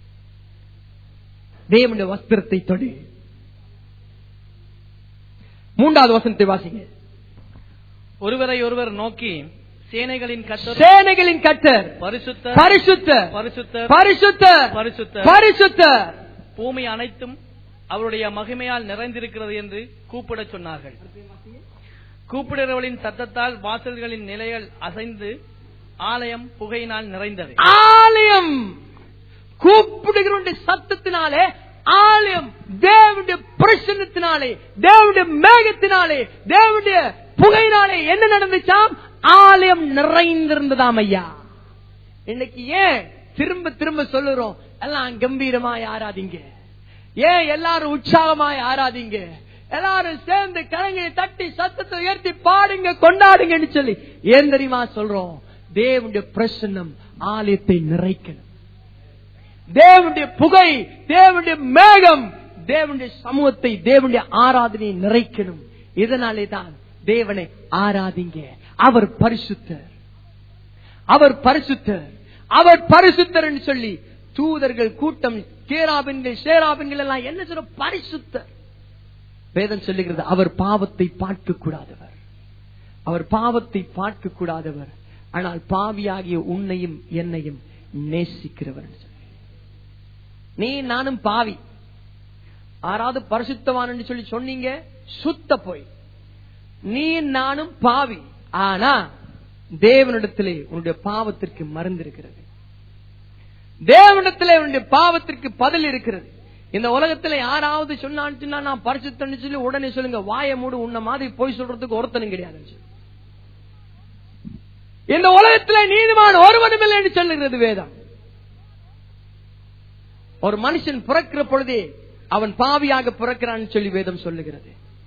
தேவனுடைய வஸ்திரத்தை தொடு மூன்றாவது வசனத்தை வாசிங்க ஒருவரை ஒருவர் நோக்கி சேனைகளின் கத்தர் சேனைகளின் கட்டர் பரிசுத்த பரிசுத்த பரிசுத்த பரிசுத்த பரிசுத்த பரிசுத்த பூமி அனைத்தும் அவருடைய மகிமையால் நிறைந்திருக்கிறது என்று கூப்பிடச் சொன்னார்கள் கூப்பிடுறவளின் சத்தத்தால் வாசல்களின் நிலைகள் அசைந்து ஆலயம் புகையினால் நிறைந்தது ஆலயம் கூப்பிடுகிற சத்தத்தினாலே ஆலயம் தேவனுடைய பிரசன்னத்தினாலே தேவனுடைய மேகத்தினாலே தேவனுடைய புகையினாலே என்ன நடந்துச்சாம் ஆலயம் நிறைந்திருந்ததாம் ஐயா இன்னைக்கு ஏன் திரும்ப திரும்ப சொல்லுறோம் எல்லாம் கம்பீரமாய் ஆராதிங்க ஏன் எல்லாரும் உற்சாகமாய் ஆராதிங்க எல்லாரும் சேர்ந்து கரங்களை தட்டி சத்தத்தை உயர்த்தி பாடுங்க கொண்டாடுங்கன்னு சொல்லி ஏன் தெரியுமா சொல்றோம் தேவனுடைய பிரசன்னம் ஆலயத்தை நிறைக்கணும் தேவனுடைய புகை தேவனுடைய மேகம் தேவனுடைய சமூகத்தை தேவனுடைய ஆராதனையை நிறைக்கணும் இதனாலே தான் தேவனை ஆராதிங்க அவர் பரிசுத்தர் அவர் பரிசுத்தர் அவர் பரிசுத்தர் என்று சொல்லி தூதர்கள் கூட்டம் கேராபின்கள் சேராபின்கள் எல்லாம் என்ன சொல்ற பரிசுத்தர் வேதம் சொல்லுகிறது அவர் பாவத்தை பார்க்க கூடாதவர் அவர் பாவத்தை பார்க்க கூடாதவர் ஆனால் பாவியாகிய உன்னையும் என்னையும் நேசிக்கிறவர் என்று சொல்லி. நீ நானும் பாவி ஆறாவது பரிசுத்தவான் சொல்லி சொன்னீங்க சுத்த போய் நீ நானும் பாவி ஆனா தேவனிடத்திலே உன்னுடைய பாவத்திற்கு மருந்து இருக்கிறது தேவனிடத்திலே உன்னுடைய பாவத்திற்கு பதில் இருக்கிறது இந்த உலகத்துல யாராவது சொன்னான்னு சொன்னா நான் பரிசுத்தன்னு சொல்லி உடனே சொல்லுங்க வாயை மூடு உன்ன மாதிரி போய் சொல்றதுக்கு ஒருத்தனும் கிடையாதுன்னு சொல்லி. இந்த உலகத்துல நீதிமான் ஒருவனும் இல்லை என்று சொல்லுகிறது வேதம் ஒரு மனுஷன் பிறக்கிற பொழுதே அவன் பாவியாக பிறக்கிறான்னு சொல்லி வேதம் சொல்லுகிறது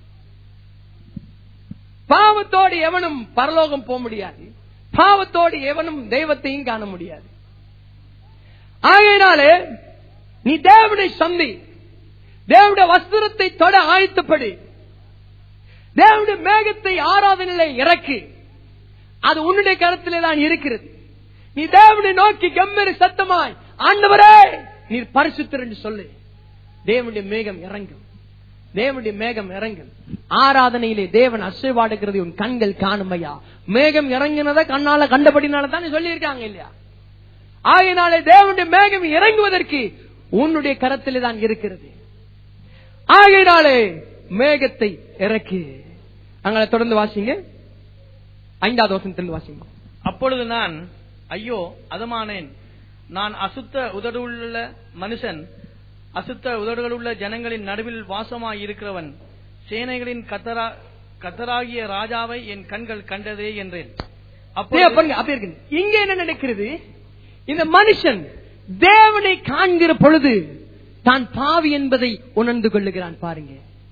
பாவத்தோடு எவனும் பரலோகம் போக முடியாது பாவத்தோடு எவனும் தெய்வத்தையும் காண முடியாது ஆகையினாலே நீ தேவனை சந்தி தேவனுடைய வஸ்திரத்தை தொட ஆயத்தப்படு தேவனுடைய மேகத்தை ஆராதனையில இறக்கு அது உன்னுடைய கருத்திலே தான் இருக்கிறது நீ தேவனை நோக்கி கம்பீர சத்தமாய் ஆண்டவரே நீர் பரிசுத்தர் என்று சொல்லு தேவனுடைய மேகம் இறங்கும் தேவனுடைய மேகம் இறங்கும் ஆராதனையிலே தேவன் அசைவாடுகிறது உன் கண்கள் காணுமையா மேகம் இறங்கினத கண்ணால கண்டபடினால தான் சொல்லியிருக்காங்க இல்லையா ஆகையினாலே தேவனுடைய மேகம் இறங்குவதற்கு உன்னுடைய கரத்திலே தான் இருக்கிறது ஆகையினாலே மேகத்தை இறக்கு அங்கே தொடர்ந்து வாசிங்க ஐந்தாவது வசனத்திலிருந்து வாசிங்க அப்பொழுது நான் ஐயோ அதமானேன் நான் அசுத்த உதடுள்ள மனுஷன் அசுத்த உதடுகளுள்ள ஜனங்களின் நடுவில் வாசமாய் இருக்கிறவன் சேனைகளின் கத்தரா கத்தராகிய ராஜாவை என் கண்கள் கண்டதே என்றேன் அப்படியே அப்பொழுது பாருங்க அப்படியே இருக்கு இங்க என்ன நடக்கிறது இந்த மனுஷன் தேவனை காண்கிற பொழுது தான் பாவி என்பதை உணர்ந்து கொள்ளுகிறான் பாருங்க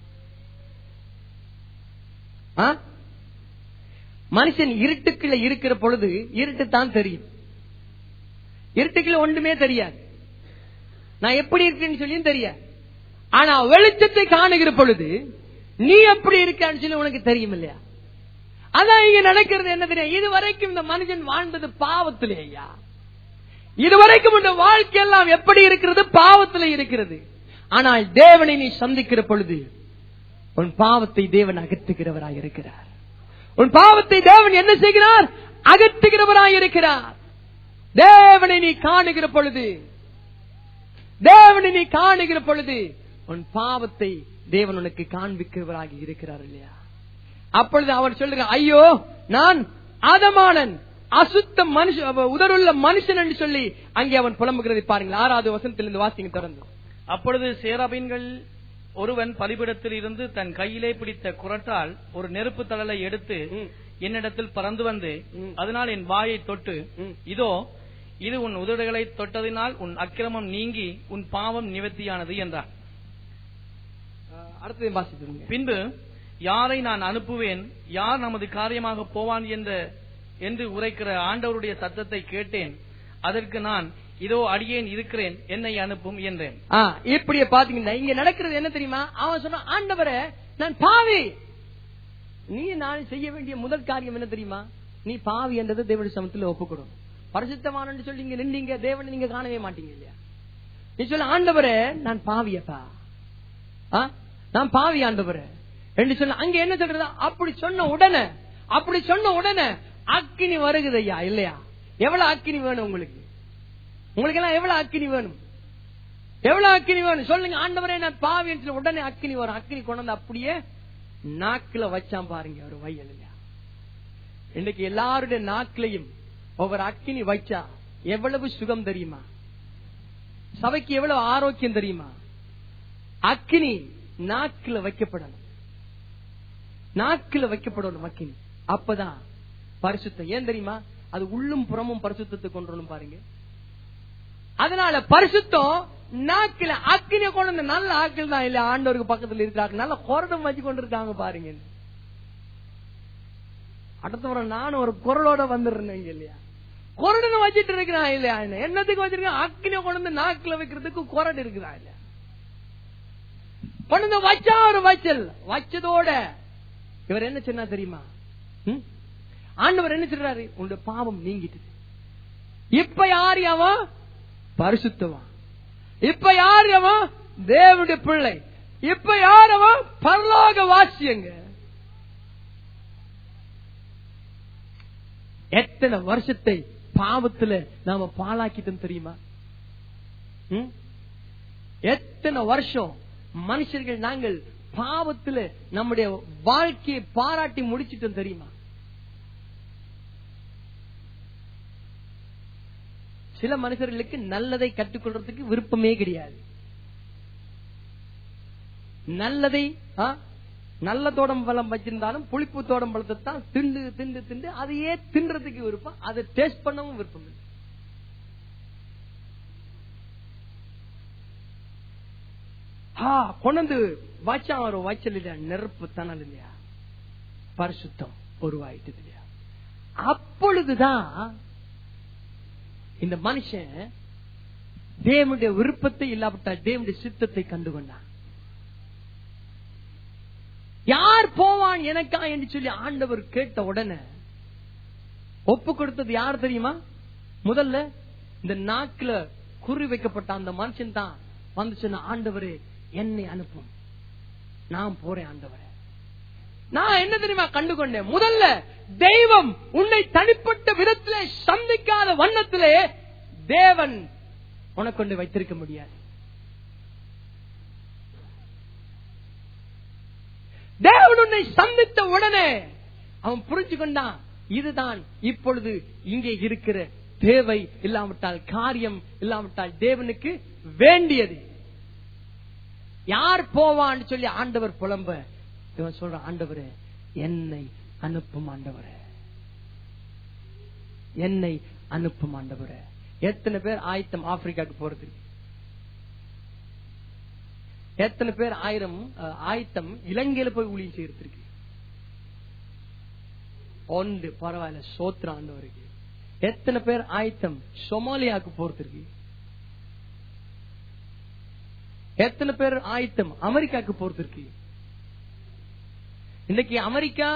ஆ? மனுஷன் இருட்டுக்குள்ள இருக்கிற பொழுது இருட்டு தான் தெரியும் இருட்டுக்குள்ள ஒன்றுமே தெரியாது நான் எப்படி இருக்கேன்னு சொல்லியும் தெரியாது ஆனா வெளிச்சத்தை காணுகிற பொழுது நீ எப்படி இருக்கான்னு சொல்லி உனக்கு தெரியும் இல்லையா அதான் இங்க நடக்கிறது என்ன தெரியும் இதுவரைக்கும் இந்த மனுஷன் வாழ்ந்தது பாவத்திலே ஐயா இதுவரைக்கும் இந்த வாழ்க்கை எல்லாம் எப்படி இருக்கிறது பாவத்திலே இருக்கிறது ஆனால் தேவனை நீ சந்திக்கிற பொழுது உன் பாவத்தை தேவன் அகற்றுகிறவராய் இருக்கிறார் உன் பாவத்தை தேவன் என்ன செய்கிறார் அகற்றுகிறவராய் இருக்கிறார் தேவனை நீ காணுகிற பொழுது தேவனை நீ காணுகிற பொழுது உன் பாவத்தை தேவன் உனக்கு காண்பிக்கிறவராக இருக்கிறார் இல்லையா அப்பொழுது அவர் சொல்லுங்க ஐயோ நான் அதமானன் அசுத்த மனுஷ உதருள்ள மனுஷன் என்று சொல்லி அங்கே அவன் புலம்புகிறதை பாருங்கள் ஆறாவது வசனத்திலிருந்து வாசிங்க தொடர்ந்து அப்பொழுது சேராபீன்கள் ஒருவன் பலிபிடத்தில் இருந்து தன் கையிலே பிடித்த குரட்டால் ஒரு நெருப்பு தழலை எடுத்து ம். என்னிடத்தில் பறந்து வந்து ம். அதனால் என் வாயை தொட்டு ம். இதோ இது உன் உதடுகளை தொட்டதினால் உன் அக்கிரமம் நீங்கி உன் பாவம் நிவர்த்தியானது என்றார் அடுத்தது வாசித்துங்க பின்பு யாரை நான் அனுப்புவேன் யார் நமது காரியமாக போவான் என்ற என்று உரைக்கிற ஆண்டவருடைய சத்தத்தை கேட்டேன் அதற்கு நான் இதோ அடியேன் இருக்கிறேன் என்னை அனுப்பும் என்றேன் ஆ, இப்படியே பாத்தீங்கன்னா இங்க நடக்கிறது என்ன தெரியுமா அவன் சொன்னான் ஆண்டவரே நான் பாவி நீ நான் செய்ய வேண்டிய முதல் காரியம் என்ன தெரியுமா நீ பாவி என்றதை தேவனுடைய சமத்துல ஒப்புக்கொடும் பரிசுத்தமான சொல்லி இங்க நின்றீங்க தேவனை நீங்க காணவே மாட்டீங்க இல்லையா நீ சொல்ல ஆண்டவரே நான் பாவியப்பா ஆ? நான் பாவி ஆண்டவரே என்று சொன்ன அங்க என்ன சொல்றது அப்படி சொன்ன உடனே அப்படி சொன்ன உடனே அக்கினி வருகுது ஐயா இல்லையா எவ்வளவு அக்கினி வேணும் உங்களுக்கு உங்களுக்கு எல்லாம் எவ்வளவு அக்கினி வேணும் எவ்வளவு அக்கினி வேணும் சொல்லுங்க ஆண்டவரே நான் பாவி உடனே அக்கினி வரும் அக்கினி கொண்டு வந்து அப்படியே நாக்குல வச்சான் பாருங்க ஒரு வையல் இல்லையா இன்னைக்கு எல்லாருடைய நாக்கிலையும் ஒவ்வொரு அக்கினி வச்சா எவ்வளவு சுகம் தெரியுமா சபைக்கு எவ்வளவு ஆரோக்கியம் தெரியுமா அக்கினி நாக்குல வைக்கப்படணும் நாக்குல வைக்கப்படணும் அக்கினி அப்பதான் பரிசுத்தம் ஏன் தெரியுமா அது உள்ளும் புறமும் பரிசுத்தத்தை கொண்டு வரணும் பாருங்க அதனால பரிசுத்தம் நாக்கில அக்கினிய கொண்டு வந்து நல்ல ஆக்கள் தான் இல்ல ஆண்டவருக்கு பக்கத்துல இருக்கிறாங்க நல்ல கொரடம் வச்சு கொண்டு இருக்காங்க பாருங்க அடுத்த முறை நானும் ஒரு குரலோட வந்துடுறேன் இல்லையா கொரடனை வச்சிட்டு இருக்கிறான் இல்லையா என்ன? என்னத்துக்கு வச்சிருக்கான் அக்கினிய கொண்டு வந்து நாக்குல வைக்கிறதுக்கு கொரடு இருக்குதா இல்லையா கொண்டு வந்து வச்சா ஒரு வச்சல் வச்சதோட இவர் என்ன சொன்னா தெரியுமா ம்? ஆண்டவர் என்ன சொல்றாரு உன்னோட பாவம் நீங்கிட்டு இப்ப யார் அவன் பரிசுத்தவான் இப்ப யார் அவன் தேவனுடைய பிள்ளை இப்ப யார் அவன் பரலோக வாசியங்க எத்தனை வருஷத்தை பாவத்துல நாம பாழாக்கிட்டோம் தெரியுமா ம்? எத்தனை வருஷம் மனுஷர்கள் நாங்கள் பாவத்துல நம்முடைய வாழ்க்கையை பாராட்டி முடிச்சிட்டோம் தெரியுமா சில மனுஷர்களுக்கு நல்லதை கற்றுக்கொள்றதுக்கு விருப்பமே கிடையாது நல்லதை ஆ, நல்ல தோடம் பழம் வச்சிருந்தாலும் புளிப்பு தோடம் பழத்தை தான் திண்டு திண்டு திண்டு அதையே தின்றதுக்கு விருப்பம் அதை டேஸ்ட் பண்ணவும் விருப்பம் இல்லை ஆ, கொண்டு வச்சா ஒரு வாய்ச்சல் இல்லையா நெருப்பு தணல் இல்லையா பரிசுத்தம் உருவாயிட்டு இல்லையா அப்பொழுதுதான் இந்த மனுஷன் தேவனுடைய விருப்பத்தை இல்லாவிட்டா தேவனுடைய சித்தத்தை கண்டுகொண்டான் யார் போவான் எனக்கா என்று சொல்லி ஆண்டவர் கேட்ட உடனே ஒப்பு கொடுத்தது யார் தெரியுமா முதல்ல இந்த நாக்குல குறி வைக்கப்பட்ட அந்த மனுஷன் தான் வந்து சொன்ன ஆண்டவரே என்னை அனுப்பும் நான் போறேன் ஆண்டவரே நான் என்ன தெரியுமா கண்டுகொண்டேன் முதல்ல தெய்வம் உன்னை தனிப்பட்ட விதத்திலே சந்திக்காத வண்ணத்திலே தேவன் உனக்கு கொண்டு வைத்திருக்க முடியாது தேவன் உன்னை சந்தித்த உடனே அவன் புரிஞ்சு கொண்டான் இதுதான் இப்பொழுது இங்கே இருக்கிற தேவை இல்லாவிட்டால் காரியம் இல்லாவிட்டால் தேவனுக்கு வேண்டியது யார் போவான்னு சொல்லி ஆண்டவர் புலம்ப இவன் சொல்ற ஆண்டவரே என்னை அனுப்பும் ஆண்டவரே என்னை அனுப்பும் ஆண்டவரே எத்தனை பேர் ஆயத்தம் ஆப்பிரிக்காக்கு போறது எத்தனை பேர் ஆயிரம் அஹ், ஆயத்தம் இலங்கையில போய் ஊழியம் செய்யறதுக்கு ஒன்று பரவாயில்ல சோத்ர ஆண்டவருக்கு எத்தனை பேர் ஆயத்தம் சொமாலியாக்கு போறதுக்கு எத்தனை பேர் ஆயத்தம் அமெரிக்காக்கு போறதுக்கு இன்னைக்கு அமெரிக்கா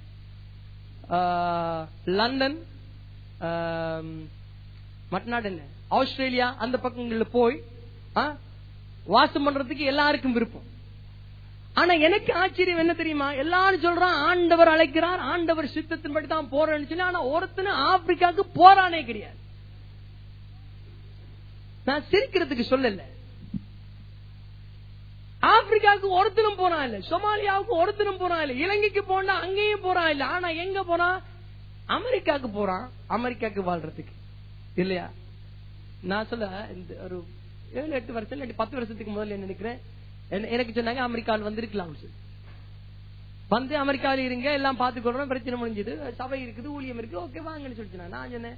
ஆஹ், லண்டன் ஆம், மற்ற நாடு என்ன ஆஸ்திரேலியா அந்த பக்கங்கள்ல போய் ஆ, வாசம் பண்றதுக்கு எல்லாருக்கும் விருப்பம் ஆனா எனக்கு ஆச்சரியம் என்ன தெரியுமா எல்லாரும் சொல்றான் ஆண்டவர் அழைக்கிறார் ஆண்டவர் சித்தத்தின்படி தான் போறேன்னு சொல்லி ஆனா ஒருத்தனை ஆப்பிரிக்காவுக்கு போறானே கிடையாது நான் சிரிக்கிறதுக்கு சொல்லல ஆப்பிரிக்காவுக்கு ஒருத்தனும் போறான் இல்ல சொமாலியாவுக்கு ஒருத்தனும் போறான் இல்ல இலங்கைக்கு போனா அங்கேயும் போறான் இல்ல ஆனா எங்க போறான் அமெரிக்காவுக்கு போறான் அமெரிக்காவுக்கு வாழ்றதுக்கு இல்லையா நான் சொல்ல இந்த ஒரு ஏழு எட்டு வருஷம் இல்லாட்டி பத்து வருஷத்துக்கு முதல்ல என்ன நினைக்கிறேன் என்ன- எனக்கு சொன்னாங்க அமெரிக்காவில் வந்திருக்கலாம் சொல்லி வந்து அமெரிக்காவில் இருங்க எல்லாம் பார்த்துக்கொள்றோம் பிரச்சனை முடிஞ்சது சபை இருக்குது ஊழியம் இருக்கு ஓகே வாங்கன்னு சொல்லிட்டு நான் சொன்னேன்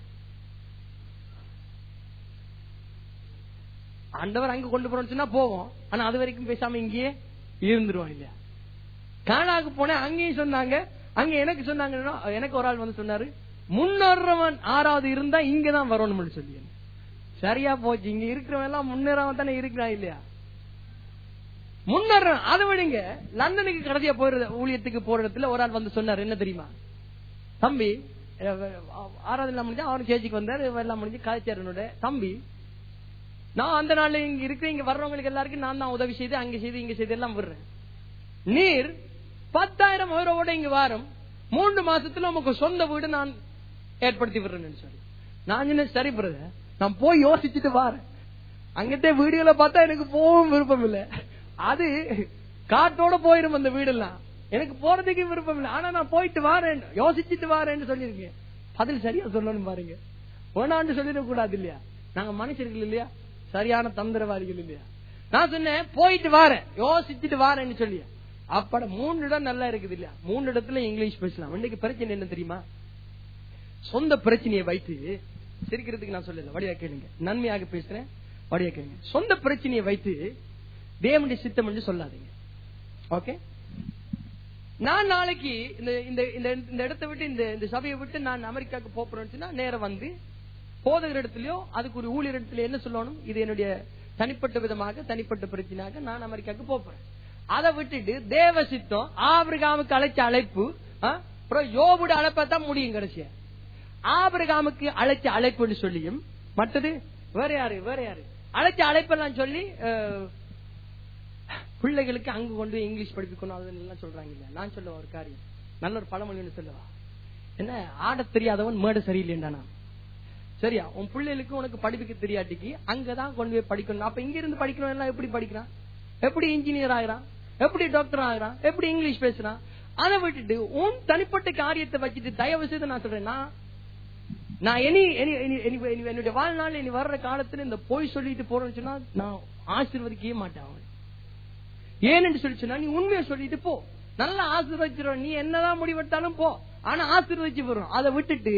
ஆண்டவர் அங்க கொண்டு போறோம்னு சொன்னா போவோம் ஆனா அது வரைக்கும் பேசாம இங்கேயே இருந்துருவோம் இல்லையா கானாக்கு போனேன் அங்கேயும் சொன்னாங்க அங்க எனக்கு சொன்னாங்கன்னா எனக்கு ஒரு ஆள் வந்து சொன்னாரு முன்னேறவன் ஆறாவது இருந்தா இங்கதான் வரணும்னு சொல்லி சரியா போச்சு இங்க இருக்கிறவன் எல்லாம் முன்னேறாம தானே இருக்கிறான் இல்லையா முன்னேறவன் அதை விடுங்க லண்டனுக்கு கடைசியா போற ஊழியத்துக்கு போற இடத்துல ஒரு ஆள் வந்து சொன்னார் என்ன தெரியுமா தம்பி அஹ், ஆறாவது எல்லாம் முடிஞ்சு அவரும் சேச்சிக்கு வந்தாரு எல்லாம் முடிஞ்சு காய்ச்சார் என்னோட தம்பி நான் அந்த நாள்ல இங்க இருக்கிற இங்க வர்றவங்களுக்கு எல்லாருக்கும் நான் தான் உதவி செய்து அங்க செய்து இங்க செய்து எல்லாம் விடுறேன் நீர் பத்தாயிரம் யூரோவோட இங்க வாரம் மூன்று மாசத்துல நமக்கு சொந்த வீடு நான் ஏற்படுத்தி விடுறேன்னு சொல்லி நான் என்ன சரி பிரதர் நான் போய் யோசிச்சுட்டு வாரேன் அங்கிட்டே வீடுகளை பார்த்தா எனக்கு போகவும் விருப்பம் இல்ல அது காட்டோட போயிரும் அந்த வீடெல்லாம் எனக்கு போறதுக்கு விருப்பம் இல்லை ஆனா நான் போயிட்டு வாரேன் யோசிச்சுட்டு வாரேன்னு சொல்லியிருக்கேன் பதில் சரியா சொல்லணும் பாருங்க வேணான்னு சொல்லிடக் கூடாது இல்லையா நாங்க மனுஷர்கள் இல்லையா சரியான தந்திரவாதிகள் இல்லையா நான் சொன்னேன் போயிட்டு வாரேன் யோசிச்சுட்டு வாரேன்னு சொல்லி அப்பட மூணு இடம் நல்லா இருக்குது இல்லையா மூணு இடத்துல இங்கிலீஷ் பேசலாம் இன்னைக்கு பிரச்சனை என்ன தெரியுமா சொந்த பிரச்சனையை வைத்து சிரிக்கிறதுக்கு நான் சொல்லல வடிவா கேளுங்க நன்மையாக பேசுறேன் வடிவா கேளுங்க சொந்த பிரச்சனையை வைத்து தேவனுடைய சித்தம் என்று சொல்லாதீங்க ஓகே நான் நாளைக்கு இந்த இந்த இந்த இந்த இடத்தை விட்டு இந்த இந்த சபையை விட்டு நான் அமெரிக்காவுக்கு போறேன்னு சொன்னா நேரம் வந்து போதகர் இடத்துலயோ அதுக்கு ஒரு ஊழியர் இடத்துல என்ன சொல்லணும் இது என்னுடைய தனிப்பட்ட விதமாக தனிப்பட்ட பிரச்சனையாக நான் அமெரிக்காவுக்கு போறேன் அதை விட்டுட்டு தேவ சித்தம் ஆபிரகாமுக்கு அழைச்ச அழைப்பு ஆ, அப்புறம் யோபுட அழைப்பா தான் முடியும் கடைசியா ஆபிரகாமுக்கு அழைச்ச அழைப்புன்னு சொல்லியும் மற்றது வேற யாரு வேற யாரு அழைச்ச அழைப்பெல்லாம் சொல்லி அஹ், பிள்ளைகளுக்கு அங்க கொண்டு போய் இங்கிலீஷ் படிப்பிக்கணும் அது எல்லாம் சொல்றாங்க இல்ல நான் சொல்ல ஒரு காரியம் நல்ல ஒரு பழமொழின்னு சொல்லவா என்ன ஆடத் தெரியாதவன் மேட சரியில்லைண்டானா சரியா உன் பிள்ளைகளுக்கு உனக்கு படிப்புக்கு தெரியாட்டிக்கு அங்கதான் கொண்டு போய் படிக்கணும் அப்ப இங்க இருந்து படிக்கணும் எல்லாம் எப்படி படிக்கிறான் எப்படி இன்ஜினியர் ஆகிறான் எப்படி டாக்டர் ஆகிறான் எப்படி இங்கிலீஷ் பேசுறான் அதை விட்டுட்டு உன் தனிப்பட்ட காரியத்தை வச்சுட்டு தயவு செய்து நான் சொல்றேன் நான் நான் இனி இனி- இனி- இனி- இனி என்னுடைய வாழ்நாள் இனி வர்ற காலத்துல இந்த போய் சொல்லிட்டு போறேன்னு சொன்னா நான் ஆசீர்வதிக்கவே மாட்டேன் அவன் ஏன்னு சொல்லி சொன்னா நீ உண்மையை சொல்லிட்டு போ நல்லா ஆசீர்வதிச்சிடும் நீ என்னதான் முடிவெடுத்தாலும் போ ஆனா ஆசீர்வதிச்சு போறோம் அதை விட்டுட்டு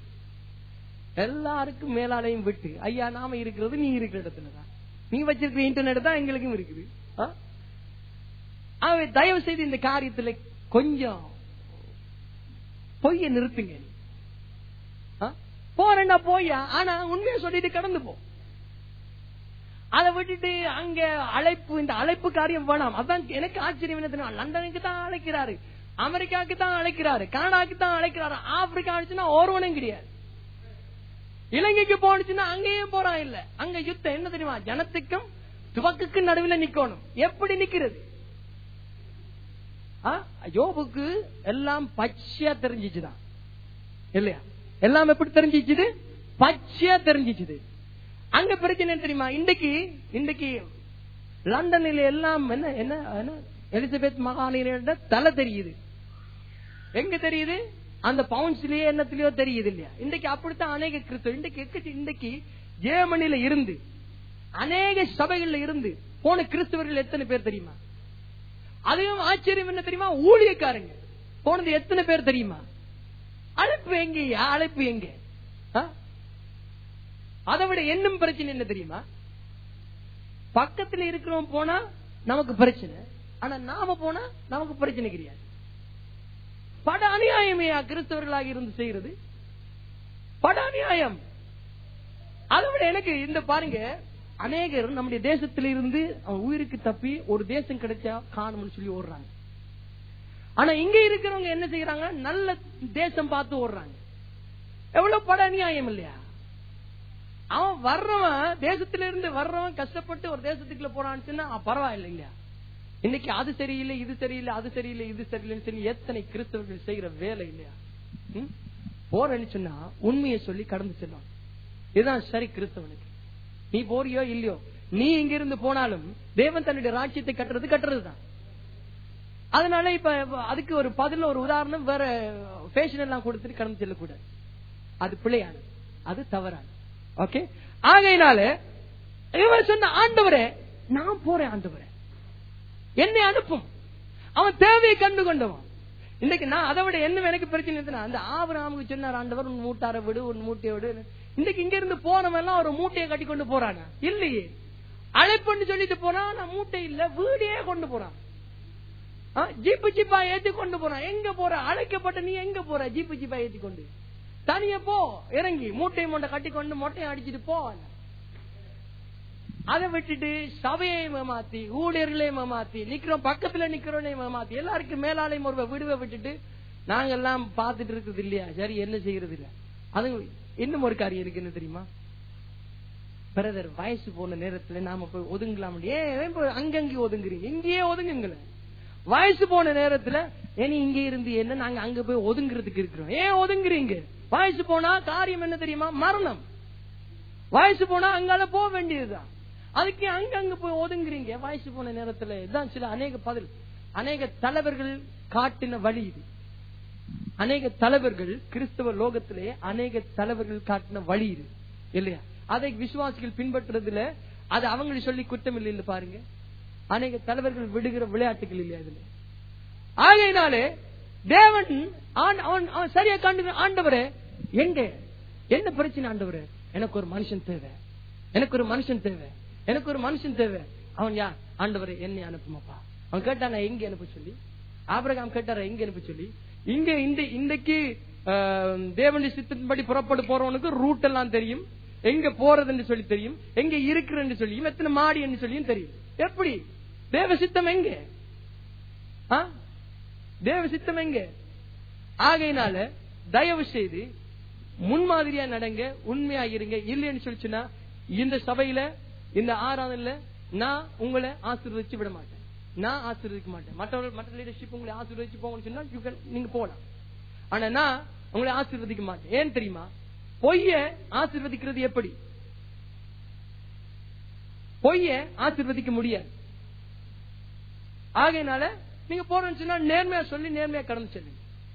எல்லாருக்கும் மேலாலையும் விட்டு ஐயா நாம இருக்கிறது நீ இருக்கிற இடத்துலதான் நீ வச்சிருக்கிற இன்டர்நெட் தான் எங்களுக்கும் இருக்குது ஆ? ஆகவே தயவு செய்து இந்த காரியத்துல கொஞ்சம் பொய்ய நிறுத்துங்க நீ. ஆ? போறேன்னா போயா ஆனா உண்மையை சொல்லிட்டு கடந்து போ அதை விட்டுட்டு அங்க அழைப்பு இந்த அழைப்பு காரியம் வேணாம் அதான் எனக்கு ஆச்சரியம் என்ன தெரியுமா லண்டனுக்கு தான் அழைக்கிறாரு அமெரிக்காவுக்கு தான் அழைக்கிறாரு கனடாக்கு தான் அழைக்கிறாரு ஆப்பிரிக்கா அழைச்சுன்னா ஒருவனும் கிடையாது இலங்கைக்கு போனுச்சுன்னா அங்கேயும் போறான் இல்ல அங்க யுத்தம் என்ன தெரியுமா ஜனத்துக்கும் துவக்குக்கு நடுவில் நிக்கணும் எப்படி நிக்கிறது ஆ? யோபுக்கு எல்லாம் பச்சையா தெரிஞ்சிச்சுதான் இல்லையா எல்லாம் எப்படி தெரிஞ்சிச்சுது பச்சையா தெரிஞ்சிச்சுது அங்க பிரச்சனை என்ன தெரியுமா இன்றைக்கு இன்றைக்கு லண்டனில் எல்லாம் என்ன என்ன என்ன எலிசபெத் மகானியோட தலை தெரியுது எங்க தெரியுது அந்த பவுன்ஸ்லயே என்னத்திலயோ தெரியுது இல்லையா இன்றைக்கு அப்படித்தான் அநேக கிறிஸ்தவ இன்றைக்கு எக்கச்ச- இன்றைக்கு ஜெர்மனில இருந்து அநேக சபைகள்ல இருந்து போன கிறிஸ்தவர்கள் எத்தனை பேர் தெரியுமா அதையும் ஆச்சரியம் என்ன தெரியுமா ஊழியக்காரங்க போனது எத்தனை பேர் தெரியுமா அழைப்பு எங்கயா அழைப்பு எங்க ஆ? அதை விட என்னும் பிரச்சனை என்ன தெரியுமா பக்கத்துல இருக்கிறவன் போனா நமக்கு பிரச்சனை ஆனா நாம போனா நமக்கு பிரச்சனை கிடையாது பட அநியாயமையா கிறிஸ்தவர்களாக இருந்து செய்யறது பட அநியாயம் அதை விட எனக்கு இந்த பாருங்க அநேகர் நம்முடைய தேசத்தில இருந்து அவன் உயிருக்கு தப்பி ஒரு தேசம் கிடைச்சா காணும்னு சொல்லி ஓடுறாங்க ஆனா இங்க இருக்கிறவங்க என்ன செய்யறாங்க நல்ல தேசம் பார்த்து ஓடுறாங்க எவ்வளவு பட அநியாயம் இல்லையா அவன் வர்றவன் தேசத்துல இருந்து வர்றவன் கஷ்டப்பட்டு ஒரு தேசத்துக்குள்ள போறான்னு சொன்னா அவன் பரவாயில்லை இல்லையா இன்னைக்கு அது சரியில்லை இது சரியில்லை அது சரியில்லை இது சரியில்லைன்னு சொல்லி எத்தனை கிறிஸ்தவர்கள் செய்யற வேலை இல்லையா ம்? போறேன்னு சொன்னா உண்மையை சொல்லி கடந்து செல்லும் இதுதான் சரி கிறிஸ்தவனுக்கு நீ போறியோ இல்லையோ நீ இங்க இருந்து போனாலும் தேவன் தன்னுடைய ராஜ்யத்தை கட்டுறது கட்டுறதுதான் அதனால இப்ப அதுக்கு ஒரு பதில ஒரு உதாரணம் வேற ஃபேஷன் எல்லாம் கொடுத்துட்டு கடந்து செல்லக்கூடாது அது பிழையானது அது தவறானது ஓகே ஆகையினால இவன் சொன்ன ஆண்டவரே நான் போறேன் ஆண்டவரே என்னை அனுப்பும் அவன் தேவையை கண்டு கொண்டவன் இன்னைக்கு நான் அதை விட என்ன எனக்கு பிரச்சனை இருக்குன்னா அந்த ஆபராமுக்கு சொன்னார் ஆண்டவர் உன் மூட்டார விடு உன் மூட்டையை விடு இன்னைக்கு இங்க இருந்து போனவன் எல்லாம் ஒரு மூட்டையை கட்டி கொண்டு போறாங்க இல்லையே அழைப்புன்னு சொல்லிட்டு போனா நான் மூட்டை இல்ல வீடையே கொண்டு போறான் ஆ, ஜீப்பு ஜீப்பா ஏத்தி கொண்டு போறான் எங்க போற அழைக்கப்பட்ட நீ எங்க போற ஜீப்பு ஜீப்பா ஏத்தி கொண்டு தனியா போ இறங்கி மூட்டை மூட்டை கட்டி கொண்டு மொட்டையை அடிச்சிட்டு போ அதை விட்டுட்டு சபையை ஏமாத்தி ஊழியர்களையும் ஏமாத்தி நிக்கிறோம் பக்கத்துல நிக்கிறோம் ஏமாத்தி எல்லாருக்கும் மேலாலையும் ஒரு விடுவை விட்டுட்டு நாங்க எல்லாம் பார்த்துட்டு இருக்குது இல்லையா சரி என்ன செய்யறது இல்ல அது இன்னும் ஒரு காரியம் இருக்கு என்ன தெரியுமா பிரதர் வயசு போன நேரத்துல நாம போய் ஒதுங்கலாம் ஏன் ஏன் போய் அங்கங்கே ஒதுங்குறீங்க இங்கேயே ஒதுங்குங்களேன் வயசு போன நேரத்துல இனி இங்க இருந்து என்ன நாங்க அங்க போய் ஒதுங்குறதுக்கு இருக்கிறோம் ஏன் ஒதுங்குறீங்க வயசு போனா காரியம் என்ன தெரியுமா மரணம் வயசு போனா அங்கால போக வேண்டியதுதான் அதுக்கு அங்க அங்க போய் ஒதுங்குறீங்க வயசு போன நேரத்துல இதான் சில அநேக பதில் அநேக தலைவர்கள் காட்டின வழி இது அநேக தலைவர்கள் கிறிஸ்தவ லோகத்திலே அநேக தலைவர்கள் காட்டின வழி இது இல்லையா அதை விசுவாசிகள் பின்பற்றுறதுல அது அவங்களை சொல்லி குற்றம் இல்லை இல்ல பாருங்க அநேக தலைவர்கள் விடுகிற விளையாட்டுகள் இல்லையா இதுல ஆகையினாலே தேவன் ஆண்- அவன் அவன் சரியா கண்டு ஆண்டவரே எங்க என்ன பிரச்சனை ஆண்டவரே எனக்கு ஒரு மனுஷன் தேவை எனக்கு ஒரு மனுஷன் தேவை எனக்கு ஒரு மனுஷன் தேவை அவன் யா ஆண்டவரே என்னை அனுப்புமாப்பா அவன் கேட்டான எங்க அனுப்ப சொல்லி ஆபிரகாம் கேட்டார எங்க அனுப்ப சொல்லி இங்க இந்த இன்றைக்கு ஆஹ், தேவனுடைய சித்தத்தின்படி புறப்பட்டு போறவனுக்கு ரூட் எல்லாம் தெரியும் எங்க போறதுன்னு சொல்லி தெரியும் எங்க இருக்கிறன்னு சொல்லியும் எத்தனை மாடி என்று சொல்லியும் தெரியும் எப்படி தேவ சித்தம் எங்க ஆ? தேவ சித்தம் எங்க ஆகையினால தயவு செய்து முன்மாதிரியா நடங்க உண்மையா இருங்க இல்லைன்னு சொல்லிச்சுன்னா இந்த சபையில இந்த ஆராதனையில நான் உங்களை ஆசீர்வதிச்சு விட மாட்டேன் நான் ஆசீர்வதிக்க மாட்டேன் மற்றவர்கள் மற்ற லீடர்ஷிப் உங்களை ஆசீர்வதிச்சு போங்கன்னு சொன்னா you can- நீங்க போகலாம் ஆனா நான் உங்களை ஆசீர்வதிக்க மாட்டேன் ஏன் தெரியுமா பொய்ய ஆசீர்வதிக்கிறது எப்படி பொய்ய ஆசீர்வதிக்க முடியாது ஆகையினால நீங்க போறேன்னு சொன்னா நேர்மையா சொல்லி நேர்மையா கடந்து செல்லுங்க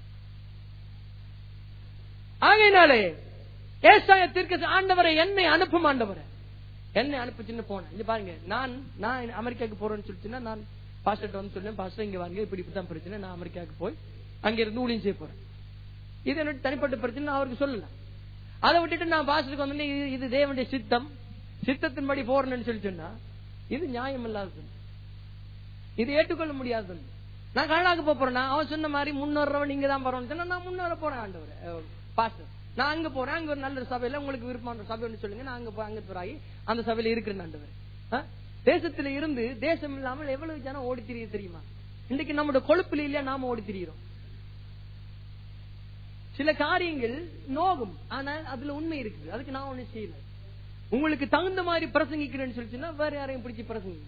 ஆகையினாலே ஏசாய தீர்க்க ஆண்டவரை என்னை அனுப்பும் ஆண்டவரை என்னை அனுப்புச்சுன்னு போனேன் இங்க பாருங்க நான் நான் அமெரிக்காவுக்கு போறேன்னு சொல்லிச்சுன்னா நான் பாஸ்டர் வந்து சொல்லுவேன் பாஸ்டர் இங்க வாங்க இப்படி இப்படிதான் பிரச்சனை நான் அமெரிக்காவுக்கு போய் அங்க இருந்து ஊழியம் செய்ய போறேன் இது என்னோட தனிப்பட்ட பிரச்சனை நான் அவருக்கு சொல்லல அதை விட்டுட்டு நான் பாஸ்டருக்கு வந்து இது- இது தேவனுடைய சித்தம் சித்தத்தின்படி போறேன்னு சொல்லி சொன்னா இது நியாயம் இல்லாதது இது ஏற்றுக்கொள்ள முடியாது நான் கனடாக்கு போப் போறேன் அவன் சொன்ன மாதிரி முன்னோறவன் நீங்க தான் போறோம்னு சொன்னா நான் முன்னோர போறேன் ஆண்டவர் பாஸ்டர் நான் அங்க போறேன் அங்க ஒரு நல்ல ஒரு சபையில உங்களுக்கு விருப்பமான சபை ஒன்று சொல்லுங்க நான் அங்க போய் அங்க போறாகி அந்த சபையில இருக்கிறேன் ஆண்டவர் ஆ? தேசத்துல இருந்து தேசம் இல்லாமல் எவ்வளவு ஜனம் ஓடி திரிய தெரியுமா இன்னைக்கு நம்மளோட கொழுப்புல இல்லையா நாம ஓடி திரியிறோம் சில காரியங்கள் நோகும் ஆனால் அதுல உண்மை இருக்குது அதுக்கு நான் ஒண்ணு செய்யல உங்களுக்கு தகுந்த மாதிரி பிரசங்கிக்கிறேன்னு சொல்லிச்சுன்னா வேற யாரையும் பிடிச்சி பிரசங்கிங்க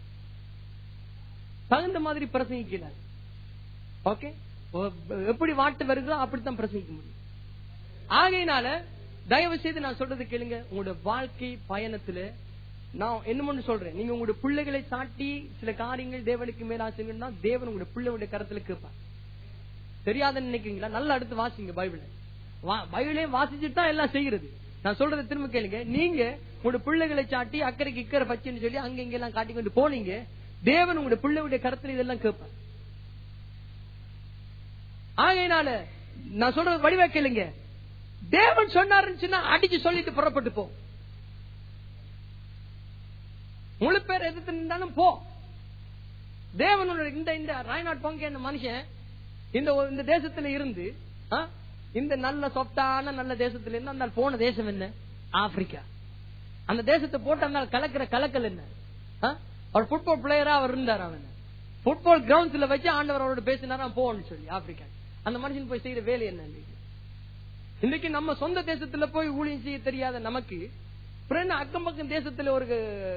தகுந்த மாதிரி பிரசங்கிக்கல ஓகே எப்படி வாட்டு வருதோ அப்படித்தான் பிரசங்கிக்க முடியும் ஆகையினால தயவு செய்து நான் சொல்றது கேளுங்க உங்களோட வாழ்க்கை பயணத்துல நான் என்ன சொல்றேன் நீங்க உங்களுடைய பிள்ளைகளை சாட்டி சில காரியங்கள் தேவனுக்கு மேல ஆசைங்கன்னா தேவன் உங்களுடைய பிள்ளைகளுடைய கருத்துல கேட்பார் தெரியாதுன்னு நினைக்கிறீங்களா நல்லா அடுத்து வாசிங்க பைபிள பைபிளே வாசிச்சுட்டு தான் எல்லாம் செய்கிறது நான் சொல்றதை திரும்ப கேளுங்க நீங்க உங்களுடைய பிள்ளைகளை சாட்டி அக்கறைக்கு இக்கரை பச்சைன்னு சொல்லி அங்க இங்க எல்லாம் காட்டி கொண்டு போனீங்க தேவன் உங்களுடைய பிள்ளைகளுடைய கருத்துல இதெல்லாம் கேட்பார் ஆகையினால நான் சொல்றது வடிவா கேளுங்க தேவன் சொன்னாருன்னு சொன்னா அடிச்சு சொல்லிட்டு புறப்பட்டு போ முழு பேர் எதிர்த்து நின்றாலும் போ தேவனோட இந்த இந்த ராய்நாட் பொங்க என்ன மனுஷன் இந்த ஒரு- இந்த தேசத்துல இருந்து ஆ, இந்த நல்ல சொத்தான நல்ல தேசத்துல இருந்து அந்த போன தேசம் என்ன ஆப்பிரிக்கா அந்த தேசத்தை போட்டு அந்த கலக்கிற கலக்கல் என்ன ஆ? அவர் ஃபுட்பால் பிளேயரா அவர் இருந்தார் அவன் ஃபுட்பால் கிரவுண்ட்ஸ்ல வச்சு ஆண்டவர் அவரோட பேசினாரா போன்னு சொல்லி ஆப்பிரிக்கா அந்த மனுஷன் போய் செய்யற வேலை என்ன இன்னைக்கு இன்னைக்கு நம்ம சொந்த தேசத்துல போய் ஊழியம் செய்ய தெரியாத நமக்கு அப்புறம் என்ன அக்கம் பக்கம் தேசத்துல ஒரு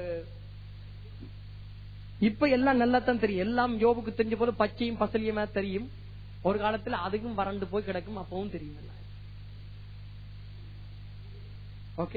இப்ப எல்லாம் நல்லா தான் தெரியும் எல்லாம் யோபுக்கு தெரிஞ்ச போல பச்சையும் பசலியுமா தெரியும் ஒரு காலத்துல அதுக்கும் வறண்டு போய் கிடக்கும் அப்பவும் தெரியும் எல்லாம் ஓகே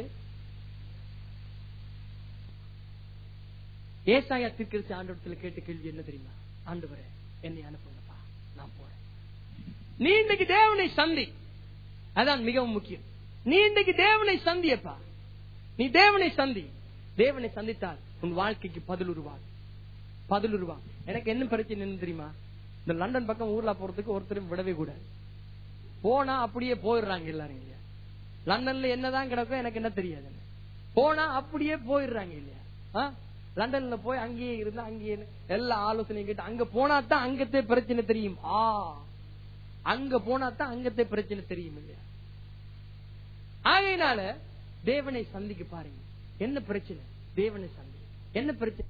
ஏசாயா தீர்க்கரிசி ஆண்டவரத்துல கேட்ட கேள்வி என்ன தெரியுமா ஆண்டவரே என்னை அனுப்புங்கப்பா நான் போறேன் நீ இன்னைக்கு தேவனை சந்தி அதான் மிகவும் முக்கியம் நீ இன்னைக்கு தேவனை சந்தியப்பா நீ தேவனை சந்தி தேவனை சந்தித்தால் உன் வாழ்க்கைக்கு பதில் உருவாகும் பதில் உருவாகும் எனக்கு என்ன பிரச்சனை என்ன தெரியுமா இந்த லண்டன் பக்கம் ஊர்ல போறதுக்கு ஒருத்தரும் விடவே கூடாது போனா அப்படியே போயிடுறாங்க எல்லாரும் இல்லையா லண்டன்ல என்னதான் கிடக்கும் எனக்கு என்ன தெரியாது போனா அப்படியே போயிடுறாங்க இல்லையா ஆ? லண்டன்ல போய் அங்கேயே இருந்து அங்கேயே இருந்து எல்லா ஆலோசனையும் கேட்டு அங்க போனா தான் அங்கத்தே பிரச்சனை தெரியும் ஆ அங்க போனா தான் அங்கத்தே பிரச்சனை தெரியும் இல்லையா ஆகையினால தேவனை சந்திக்க பாருங்க என்ன பிரச்சனை தேவனை சந்தி என்ன பிரச்சனை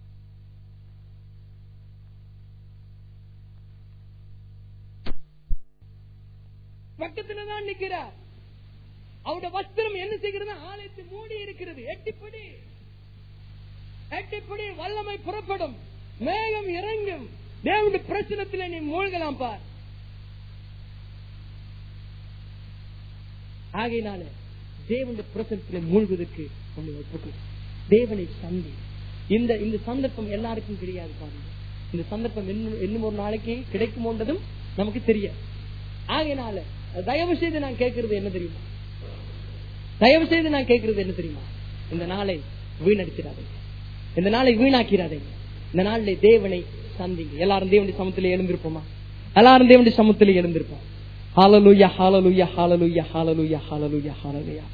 பக்கத்துலதான் நிக்கிறார் அவருடைய வஸ்திரம் என்ன செய்கிறது ஆலயத்தை மூடி இருக்கிறது எட்டிப்படி எட்டிப்படி வல்லமை புறப்படும் மேகம் இறங்கும் தேவனுடைய பிரச்சனத்துல நீ மூழ்கலாம் பார் ஆகையினால தேவனுடைய பிரச்சனத்துல மூழ்குவதற்கு உன்னை ஒப்புக்கொடு. தேவனை சந்தி இந்த இந்த சந்தர்ப்பம் எல்லாருக்கும் கிடையாது பாருங்க இந்த சந்தர்ப்பம் இன்னும் இன்னும் ஒரு நாளைக்கு கிடைக்குமோன்றதும் நமக்கு தெரியாது ஆகையினால தயவு செய்து நான் கேட்கறது என்ன தெரியுமா தயவு செய்து நான் கேட்கறது என்ன தெரியுமா இந்த நாளை வீணடிச்சிடாதீங்க இந்த நாளை வீணாக்கிறாதீங்க இந்த நாளிலே தேவனை சந்திங்க எல்லாரும் தேவனுடைய சமத்திலே எழுந்திருப்போமா எல்லாரும் தேவனுடைய சமத்திலே எழுந்திருப்போம் ஹalleluya hallelujah hallelujah hallelujah hallelujah hallelujah